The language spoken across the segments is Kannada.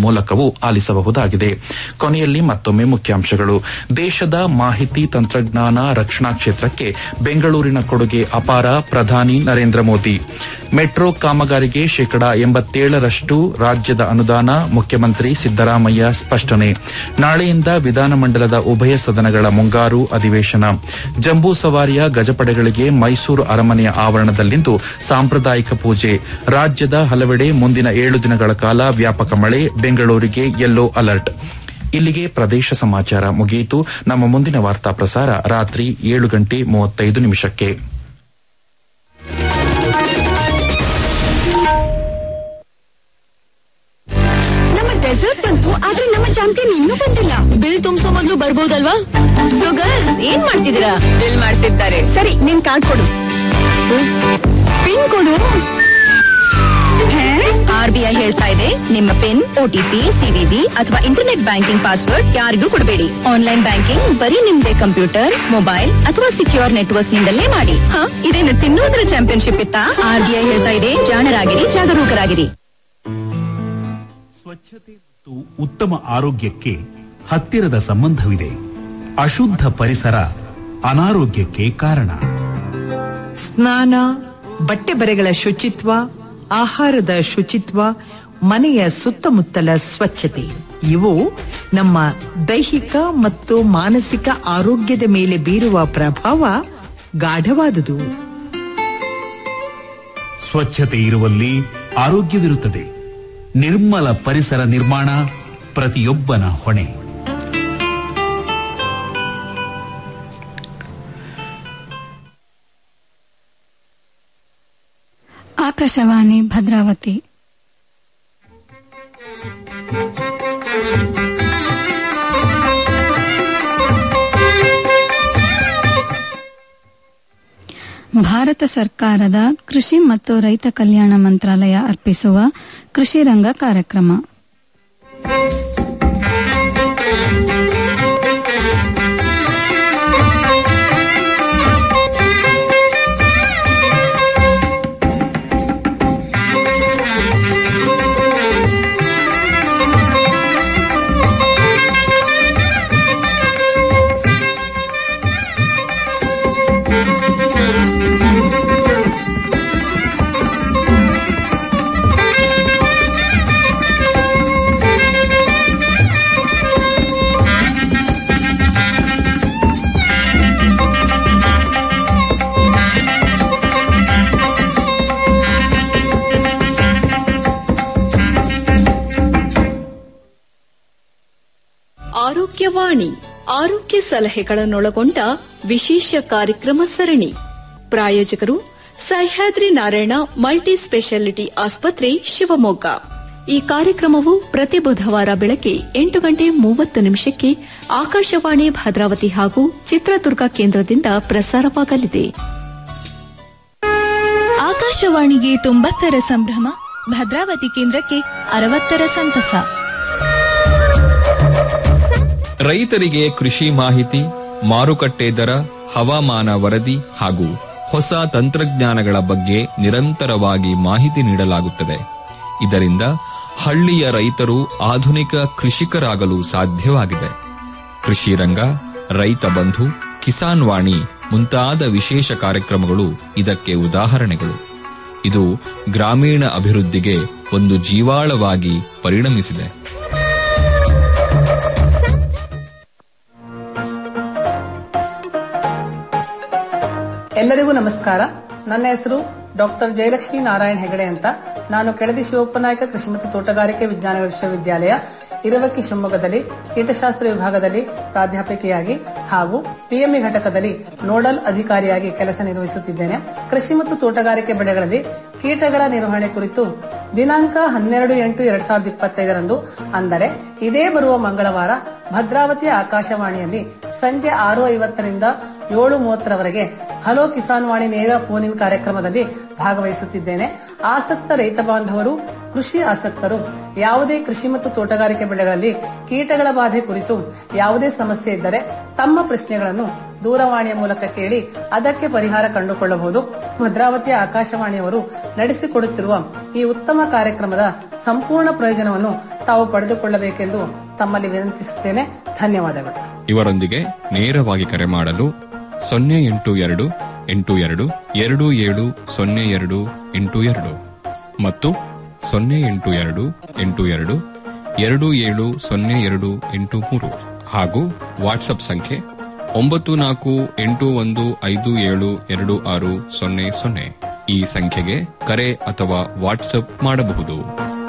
ಮೂಲಕವೂ ಆಲಿಸಬಹುದಾಗಿದೆ ಕೊನೆಯಲ್ಲಿ ಮತ್ತೊಮ್ಮೆ ಮುಖ್ಯಾಂಶಗಳು ದೇಶದ ಮಾಹಿತಿ ತಂತ್ರಜ್ಞಾನ ರಕ್ಷಣಾ ಕ್ಷೇತ್ರಕ್ಕೆ ಬೆಂಗಳೂರಿನ ಕೊಡುಗೆ ಅಪಾರ ಪ್ರಧಾನಿ ನರೇಂದ್ರ ಮೋದಿ ಮೆಟ್ರೋ ಕಾಮಗಾರಿಗೆ ಶೇಕಡಾ ಎಂಬತ್ತೇಳರಷ್ಟು ರಾಜ್ಯದ ಅನುದಾನ ಮುಖ್ಯಮಂತ್ರಿ ಸಿದ್ದರಾಮಯ್ಯ ಸ್ಪಷ್ಟನೆ ನಾಳೆಯಿಂದ ವಿಧಾನಮಂಡಲದ ಉಭಯ ಸದನಗಳ ಮುಂಗಾರು ಅಧಿವೇಶನ ಜಂಬೂ ಸವಾರಿಯ ಗಜಪಡೆಗಳಿಗೆ ಮೈಸೂರು ಅರಮನೆಯ ಆವರಣದಲ್ಲಿಂದು ಸಾಂಪ್ರದಾಯಿಕ ಪೂಜೆ ರಾಜ್ಯದ ಹಲವೆಡೆ ಮುಂದಿನ ಏಳು ದಿನಗಳ ಕಾಲ ವ್ಯಾಪಕ ಮಳೆ ಬೆಂಗಳೂರಿಗೆ ಯೆಲ್ಲೋ ಅಲರ್ಟ್ ಇಲ್ಲಿಗೆ ಪ್ರದೇಶ ಸಮಾಚಾರ ಮುಗಿಯಿತು ನಮ್ಮ ಮುಂದಿನ ವಾರ್ತಾ ಪ್ರಸಾರ ರಾತ್ರಿ ಏಳು ಗಂಟೆ ಮೂವತ್ತೈದು ನಿಮಿಷಕ್ಕೆ ನಮ್ಮ ಡೆಸರ್ಟ್ ಬಂತು ಆದ್ರೆ ನಮ್ಮ ಚಾಂಪಿಯನ್ ಇನ್ನೂ ಬಂದಿಲ್ಲ ಬಿಲ್ ತುಂಬಿಸೋ ಮೊದ್ಲು ಬರ್ಬೋದಲ್ವಾ ಸೊ ಗರ್ಲ್ಸ್ ಏನ್ ಮಾಡ್ತಿದ್ದೀರಾ ಬಿಲ್ ಮಾಡ್ತಿದ್ದಾರೆ ಸರಿ ನಿನ್ ಕಾರ್ಡ್ ಕೊಡು ಪಿನ್ ಕೊಡು ಹೇ? ಆರ್ ಬಿ ಐ ಹೇಳ್ತಾ ಇದೆ ನಿಮ್ಮ ಪಿನ್ ಓಟಿಪಿ ಸಿವಿವಿ ಅಥವಾ ಇಂಟರ್ನೆಟ್ ಬ್ಯಾಂಕಿಂಗ್ ಪಾಸ್ವರ್ಡ್ ಯಾರಿಗೂ ಕೊಡಬೇಡಿ ಆನ್ಲೈನ್ ಬ್ಯಾಂಕಿಂಗ್ ಬರೀ ನಿಮ್ದೇ ಕಂಪ್ಯೂಟರ್ ಮೊಬೈಲ್ ಅಥವಾ ಸಿಕ್ಯೂರ್ ನೆಟ್ವರ್ಕ್ ನಿಂದಲೇ ಮಾಡಿ ಹ ಇದೇನು ತಿನ್ನೋದ್ರ ಚಾಂಪಿಯನ್ಶಿಪ್ ಇತ್ತಾ ಆರ್ ಬಿ ಐ ಹೇಳ್ತಾ ಇದೆ ಜಾಣರಾಗಿರಿ ಜಾಗರೂಕರಾಗಿರಿ ಸ್ವಚ್ಛತೆ ಮತ್ತು ಉತ್ತಮ ಆರೋಗ್ಯಕ್ಕೆ ಹತ್ತಿರದ ಸಂಬಂಧವಿದೆ ಅಶುದ್ಧ ಪರಿಸರ ಅನಾರೋಗ್ಯಕ್ಕೆ ಕಾರಣ ಸ್ನಾನ ಬಟ್ಟೆ ಬರೆಗಳ ಶುಚಿತ್ವ ಆಹಾರದ ಶುಚಿತ್ವ ಮನೆಯ ಸುತ್ತಮುತ್ತಲ ಸ್ವಚ್ಛತೆ ಇವು ನಮ್ಮ ದೈಹಿಕ ಮತ್ತು ಮಾನಸಿಕ ಆರೋಗ್ಯದ ಮೇಲೆ ಬೀರುವ ಪ್ರಭಾವ ಗಾಢವಾದುದು ಸ್ವಚ್ಛತೆ ಇರುವಲ್ಲಿ ಆರೋಗ್ಯವಿರುತ್ತದೆ ನಿರ್ಮಲ ಪರಿಸರ ನಿರ್ಮಾಣ ಪ್ರತಿಯೊಬ್ಬನ ಹೊಣೆ ಆಕಾಶವಾಣಿ ಭದ್ರಾವತಿ ಭಾರತ ಸರ್ಕಾರದ ಕೃಷಿ ಮತ್ತು ರೈತ ಕಲ್ಯಾಣ ಮಂತ್ರಾಲಯ ಅರ್ಪಿಸುವ ಕೃಷಿ ರಂಗ ಕಾರ್ಯಕ್ರಮ ಆರೋಗ್ಯವಾಣಿ ಆರೋಗ್ಯ ಸಲಹೆಗಳನ್ನೊಳಗೊಂಡ ವಿಶೇಷ ಕಾರ್ಯಕ್ರಮ ಸರಣಿ ಪ್ರಾಯೋಜಕರು ಸಹ್ಯಾದ್ರಿ ನಾರಾಯಣ ಮಲ್ಟಿ ಸ್ಪೆಷಾಲಿಟಿ ಆಸ್ಪತ್ರೆ ಶಿವಮೊಗ್ಗ ಈ ಕಾರ್ಯಕ್ರಮವು ಪ್ರತಿ ಬುಧವಾರ ಬೆಳಗ್ಗೆ ಎಂಟು ಗಂಟೆ ಮೂವತ್ತು ನಿಮಿಷಕ್ಕೆ ಆಕಾಶವಾಣಿ ಭದ್ರಾವತಿ ಹಾಗೂ ಚಿತ್ರದುರ್ಗ ಕೇಂದ್ರದಿಂದ ಪ್ರಸಾರವಾಗಲಿದೆ ಆಕಾಶವಾಣಿಗೆ ತೊಂಬತ್ತರ ಸಂಭ್ರಮ ಭದ್ರಾವತಿ ಕೇಂದ್ರಕ್ಕೆ ಅರವತ್ತರ ಸಂತಸ ರೈತರಿಗೆ ಕೃಷಿ ಮಾಹಿತಿ ಮಾರುಕಟ್ಟೆ ದರ ಹವಾಮಾನ ವರದಿ ಹಾಗೂ ಹೊಸ ತಂತ್ರಜ್ಞಾನಗಳ ಬಗ್ಗೆ ನಿರಂತರವಾಗಿ ಮಾಹಿತಿ ನೀಡಲಾಗುತ್ತದೆ ಇದರಿಂದ ಹಳ್ಳಿಯ ರೈತರು ಆಧುನಿಕ ಕೃಷಿಕರಾಗಲು ಸಾಧ್ಯವಾಗಿದೆ ಕೃಷಿ ರಂಗ ರೈತ ಬಂಧು ಕಿಸಾನ್ ವಾಣಿ ಮುಂತಾದ ವಿಶೇಷ ಕಾರ್ಯಕ್ರಮಗಳು ಇದಕ್ಕೆ ಉದಾಹರಣೆಗಳು ಇದು ಗ್ರಾಮೀಣ ಅಭಿವೃದ್ಧಿಗೆ ಒಂದು ಜೀವಾಳವಾಗಿ ಪರಿಣಮಿಸಿದೆ ಎಲ್ಲರಿಗೂ ನಮಸ್ಕಾರ ನನ್ನ ಹೆಸರು ಡಾಕ್ಟರ್ ಜಯಲಕ್ಷ್ಮಿ ನಾರಾಯಣ್ ಹೆಗಡೆ ಅಂತ ನಾನು ಕೆಳದಿ ಶಿವಪ್ಪನಾಯಕ ಕೃಷಿ ಮತ್ತು ತೋಟಗಾರಿಕೆ ವಿಜ್ಞಾನ ವಿಶ್ವವಿದ್ಯಾಲಯ ಇರವಕ್ಕಿ ಶಿವಮೊಗ್ಗದಲ್ಲಿ ಕೀಟಶಾಸ್ತ್ರ ವಿಭಾಗದಲ್ಲಿ ಪ್ರಾಧ್ಯಾಪಕಿಯಾಗಿ ಹಾಗೂ ಪಿಎಂಇ ಘಟಕದಲ್ಲಿ ನೋಡಲ್ ಅಧಿಕಾರಿಯಾಗಿ ಕೆಲಸ ನಿರ್ವಹಿಸುತ್ತಿದ್ದೇನೆ ಕೃಷಿ ಮತ್ತು ತೋಟಗಾರಿಕೆ ಬೆಳೆಗಳಲ್ಲಿ ಕೀಟಗಳ ನಿರ್ವಹಣೆ ಕುರಿತು ದಿನಾಂಕ ಹನ್ನೆರಡು ಎಂಟು ಎರಡ್ ಸಾವಿರದ ಇಪ್ಪತ್ತೈದರಂದು ಅಂದರೆ ಇದೇ ಬರುವ ಮಂಗಳವಾರ ಭದ್ರಾವತಿಯ ಆಕಾಶವಾಣಿಯಲ್ಲಿ ಸಂಜೆ ಆರು ಐವತ್ತರಿಂದ ಏಳು ಮೂವತ್ತರವರೆಗೆ ಹಲೋ ಕಿಸಾನ್ ವಾಣಿ ನೇರ ಫೋನ್ ಇನ್ ಕಾರ್ಯಕ್ರಮದಲ್ಲಿ ಭಾಗವಹಿಸುತ್ತಿದ್ದೇನೆ ಆಸಕ್ತ ರೈತ ಬಾಂಧವರು ಕೃಷಿ ಆಸಕ್ತರು ಯಾವುದೇ ಕೃಷಿ ಮತ್ತು ತೋಟಗಾರಿಕೆ ಬೆಳೆಗಳಲ್ಲಿ ಕೀಟಗಳ ಬಾಧೆ ಕುರಿತು ಯಾವುದೇ ಸಮಸ್ಯೆ ಇದ್ದರೆ ತಮ್ಮ ಪ್ರಶ್ನೆಗಳನ್ನು ದೂರವಾಣಿಯ ಮೂಲಕ ಕೇಳಿ ಅದಕ್ಕೆ ಪರಿಹಾರ ಕಂಡುಕೊಳ್ಳಬಹುದು ಭದ್ರಾವತಿಯ ಆಕಾಶವಾಣಿಯವರು ನಡೆಸಿಕೊಡುತ್ತಿರುವ ಈ ಉತ್ತಮ ಕಾರ್ಯಕ್ರಮದ ಸಂಪೂರ್ಣ ಪ್ರಯೋಜನವನ್ನು ತಾವು ಪಡೆದುಕೊಳ್ಳಬೇಕೆಂದು ತಮ್ಮಲ್ಲಿ ವಿನಂತಿಸುತ್ತೇನೆ ಧನ್ಯವಾದಗಳು ಇವರೊಂದಿಗೆ ನೇರವಾಗಿ ಕರೆ ಮಾಡಲು ಸೊನ್ನೆ ಎಂಟು ಎರಡು ಎಂಟು ಎರಡು ಎರಡು ಏಳು ಸೊನ್ನೆ ಎರಡು ಎಂಟು ಎರಡು ಮತ್ತು ಸೊನ್ನೆ ಎಂಟು ಎರಡು ಎಂಟು ಎರಡು ಎರಡು ಏಳು ಸೊನ್ನೆ ಎರಡು ಎಂಟು ಮೂರು ಹಾಗೂ ವಾಟ್ಸ್ಆಪ್ ಸಂಖ್ಯೆ ಒಂಬತ್ತು ನಾಲ್ಕು ಎಂಟು ಒಂದು ಐದು ಏಳು ಎರಡು ಆರು ಸೊನ್ನೆ ಸೊನ್ನೆ ಈ ಸಂಖ್ಯೆಗೆ ಕರೆ ಅಥವಾ ವಾಟ್ಸ್ಆಪ್ ಮಾಡಬಹುದು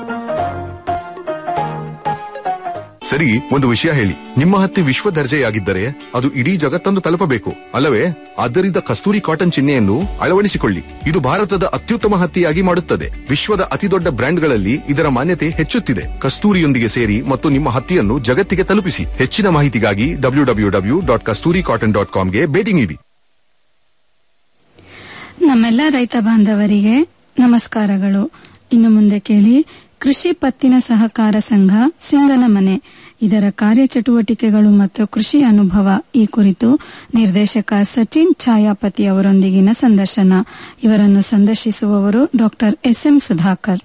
ಸರಿ ಒಂದು ವಿಷಯ ಹೇಳಿ ನಿಮ್ಮ ಹತ್ತಿ ವಿಶ್ವ ದರ್ಜೆಯಾಗಿದ್ದರೆ ಅದು ಇಡೀ ಜಗತ್ತನ್ನು ತಲುಪಬೇಕು ಅಲ್ಲವೇ ಆದ್ದರಿಂದ ಕಸ್ತೂರಿ ಕಾಟನ್ ಚಿಹ್ನೆಯನ್ನು ಅಳವಡಿಸಿಕೊಳ್ಳಿ ಇದು ಭಾರತದ ಅತ್ಯುತ್ತಮ ಹತ್ತಿಯಾಗಿ ಮಾಡುತ್ತದೆ ವಿಶ್ವದ ಅತಿದೊಡ್ಡ ಬ್ರ್ಯಾಂಡ್ಗಳಲ್ಲಿ ಇದರ ಮಾನ್ಯತೆ ಹೆಚ್ಚುತ್ತಿದೆ ಕಸ್ತೂರಿಯೊಂದಿಗೆ ಸೇರಿ ಮತ್ತು ನಿಮ್ಮ ಹತ್ತಿಯನ್ನು ಜಗತ್ತಿಗೆ ತಲುಪಿಸಿ ಹೆಚ್ಚಿನ ಮಾಹಿತಿಗಾಗಿ W W W dot Kasturi cotton dot ಕಾಮ್ಗೆ ಭೇಟಿ ನೀಡಿ ನಮ್ಮೆಲ್ಲ ರೈತ ಬಾಂಧವರಿಗೆ ನಮಸ್ಕಾರಗಳು ಇನ್ನು ಮುಂದೆ ಕೇಳಿ ಕೃಷಿ ಪತ್ತಿನ ಸಹಕಾರ ಸಂಘ ಸಿಂಗನಮನೆ ಇದರ ಕಾರ್ಯಚಟುವಟಿಕೆಗಳು ಮತ್ತು ಕೃಷಿ ಅನುಭವ ಈ ಕುರಿತು ನಿರ್ದೇಶಕ ಸಚಿನ್ ಛಾಯಾಪತಿ ಅವರೊಂದಿಗಿನ ಸಂದರ್ಶನ ಇವರನ್ನು ಸಂದರ್ಶಿಸುವವರು ಡಾಕ್ಟರ್ ಎಸ್ಎಂ ಸುಧಾಕರ್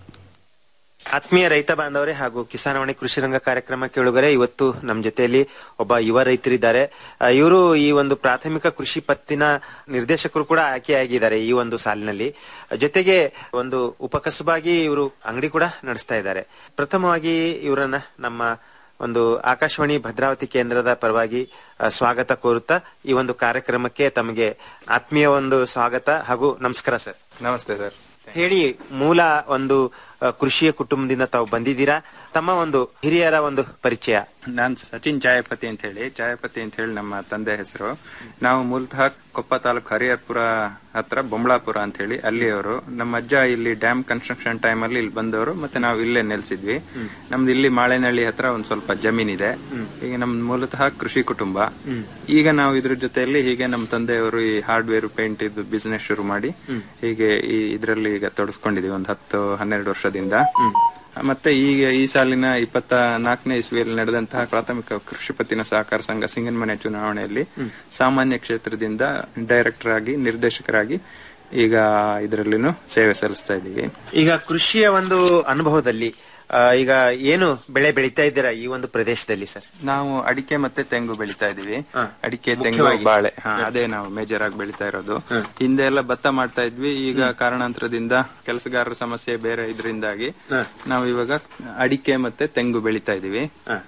ಆತ್ಮೀಯ ರೈತ ಬಾಂಧವರೇ ಹಾಗೂ ಕಿಸಾನವಾಣಿ ಕೃಷಿ ರಂಗ ಕಾರ್ಯಕ್ರಮ ಕೇಳುಗರೆ ಇವತ್ತು ನಮ್ಮ ಜೊತೆಯಲ್ಲಿ ಒಬ್ಬ ಯುವ ರೈತರಿದ್ದಾರೆ ಇವರು ಈ ಒಂದು ಪ್ರಾಥಮಿಕ ಕೃಷಿ ಪತ್ತಿನ ನಿರ್ದೇಶಕರು ಕೂಡ ಆಯ್ಕೆಯಾಗಿದ್ದಾರೆ ಈ ಒಂದು ಸಾಲಿನಲ್ಲಿ ಜೊತೆಗೆ ಒಂದು ಉಪಕಸಬಾಗಿ ಇವರು ಅಂಗಡಿ ಕೂಡ ನಡೆಸ್ತಾ ಇದ್ದಾರೆ ಪ್ರಥಮವಾಗಿ ಇವರನ್ನ ನಮ್ಮ ಒಂದು ಆಕಾಶವಾಣಿ ಭದ್ರಾವತಿ ಕೇಂದ್ರದ ಪರವಾಗಿ ಆ, ಸ್ವಾಗತ ಕೋರುತ್ತಾ ಈ ಒಂದು ಕಾರ್ಯಕ್ರಮಕ್ಕೆ ತಮಗೆ ಆತ್ಮೀಯ ಒಂದು ಸ್ವಾಗತ ಹಾಗೂ ನಮಸ್ಕಾರ ಸರ್ ನಮಸ್ತೆ ಸರ್ ಹೇಳಿ ಮೂಲ ಒಂದು ಆ, ಕೃಷಿಯ ಕುಟುಂಬದಿಂದ ತಾವು ಬಂದಿದ್ದೀರಾ ತಮ್ಮ ಒಂದು ಹಿರಿಯರ ಒಂದು ಪರಿಚಯ ನಾನ್ ಸಚಿನ್ ಚಾಯಪತಿ ಅಂತ ಹೇಳಿ ಚಾಯಪತಿ ಅಂತ ಹೇಳಿ ನಮ್ಮ ತಂದೆ ಹೆಸರು ನಾವು ಮೂಲತಃ ಕೊಪ್ಪ ತಾಲೂಕು ಹರಿಹರ್ಪುರ ಹತ್ರ ಬೊಂಬಳಾಪುರ ಅಂತ ಹೇಳಿ ಅಲ್ಲಿಯವರು ನಮ್ಮ ಅಜ್ಜ ಇಲ್ಲಿ ಡ್ಯಾಮ್ ಕನ್ಸ್ಟ್ರಕ್ಷನ್ ಟೈಮ್ ಅಲ್ಲಿ ಇಲ್ಲಿ ಬಂದವರು ಮತ್ತೆ ನಾವು ಇಲ್ಲೇ ನೆಲೆಸಿದ್ವಿ ನಮ್ದು ಇಲ್ಲಿ ಮಾಳೆನಹಳ್ಳಿ ಹತ್ರ ಒಂದ್ ಸ್ವಲ್ಪ ಜಮೀನಿದೆ ಈಗ ನಮ್ದು ಮೂಲತಃ ಕೃಷಿ ಕುಟುಂಬ ಈಗ ನಾವು ಇದ್ರ ಜೊತೆಯಲ್ಲಿ ಹೀಗೆ ನಮ್ಮ ತಂದೆಯವರು ಈ ಹಾರ್ಡ್ವೇರ್ ಪೇಂಟ್ ಇದು ಬಿಸ್ನೆಸ್ ಶುರು ಮಾಡಿ ಹೀಗೆ ಈ ಇದ್ರಲ್ಲಿ ಈಗ ತೊಡಸ್ಕೊಂಡಿದೀವಿ ಒಂದು ಹತ್ತು ಹನ್ನೆರಡು ವರ್ಷದಿಂದ ಮತ್ತೆ ಈಗ ಈ ಸಾಲಿನ ಇಪ್ಪತ್ತ ನಾಲ್ಕನೇ ಇಸ್ವಿಯಲ್ಲಿ ನಡೆದಂತಹ ಪ್ರಾಥಮಿಕ ಕೃಷಿ ಪತ್ತಿನ ಸಹಕಾರ ಸಂಘ ಸಿಂಗನಮನೆ ಚುನಾವಣೆಯಲ್ಲಿ ಸಾಮಾನ್ಯ ಕ್ಷೇತ್ರದಿಂದ ಡೈರೆಕ್ಟರ್ ಆಗಿ ನಿರ್ದೇಶಕರಾಗಿ ಈಗ ಇದರಲ್ಲಿನೂ ಸೇವೆ ಸಲ್ಲಿಸ್ತಾ ಇದ್ದೀವಿ ಈಗ ಕೃಷಿಯ ಒಂದು ಅನುಭವದಲ್ಲಿ ಆ, ಈಗ ಏನು ಬೆಳೆ ಬೆಳೀತಾ ಇದ್ದೀರಾ ಈ ಒಂದು ಪ್ರದೇಶದಲ್ಲಿ ಸರ್ ನಾವು ಅಡಿಕೆ ಮತ್ತೆ ತೆಂಗು ಬೆಳಿತಾ ಇದೀವಿ ಅಡಿಕೆ ತೆಂಗು ಮುಖ್ಯವಾಗಿ. ಬಾಳೆ ಹಾ, ಅದೇ ನಾವು ಮೇಜರ್ ಆಗಿ ಬೆಳಿತಾ ಇರೋದು ಹಿಂದೆ ಎಲ್ಲ ಭತ್ತ ಮಾಡ್ತಾ ಇದ್ವಿ ಈಗ ಕಾರಣಾಂತರದಿಂದ ಕೆಲಸಗಾರರ ಸಮಸ್ಯೆ ಬೇರೆ ಇದರಿಂದಾಗಿ ನಾವು ಇವಾಗ ಅಡಿಕೆ ಮತ್ತೆ ತೆಂಗು ಬೆಳಿತಾ ಇದೀವಿ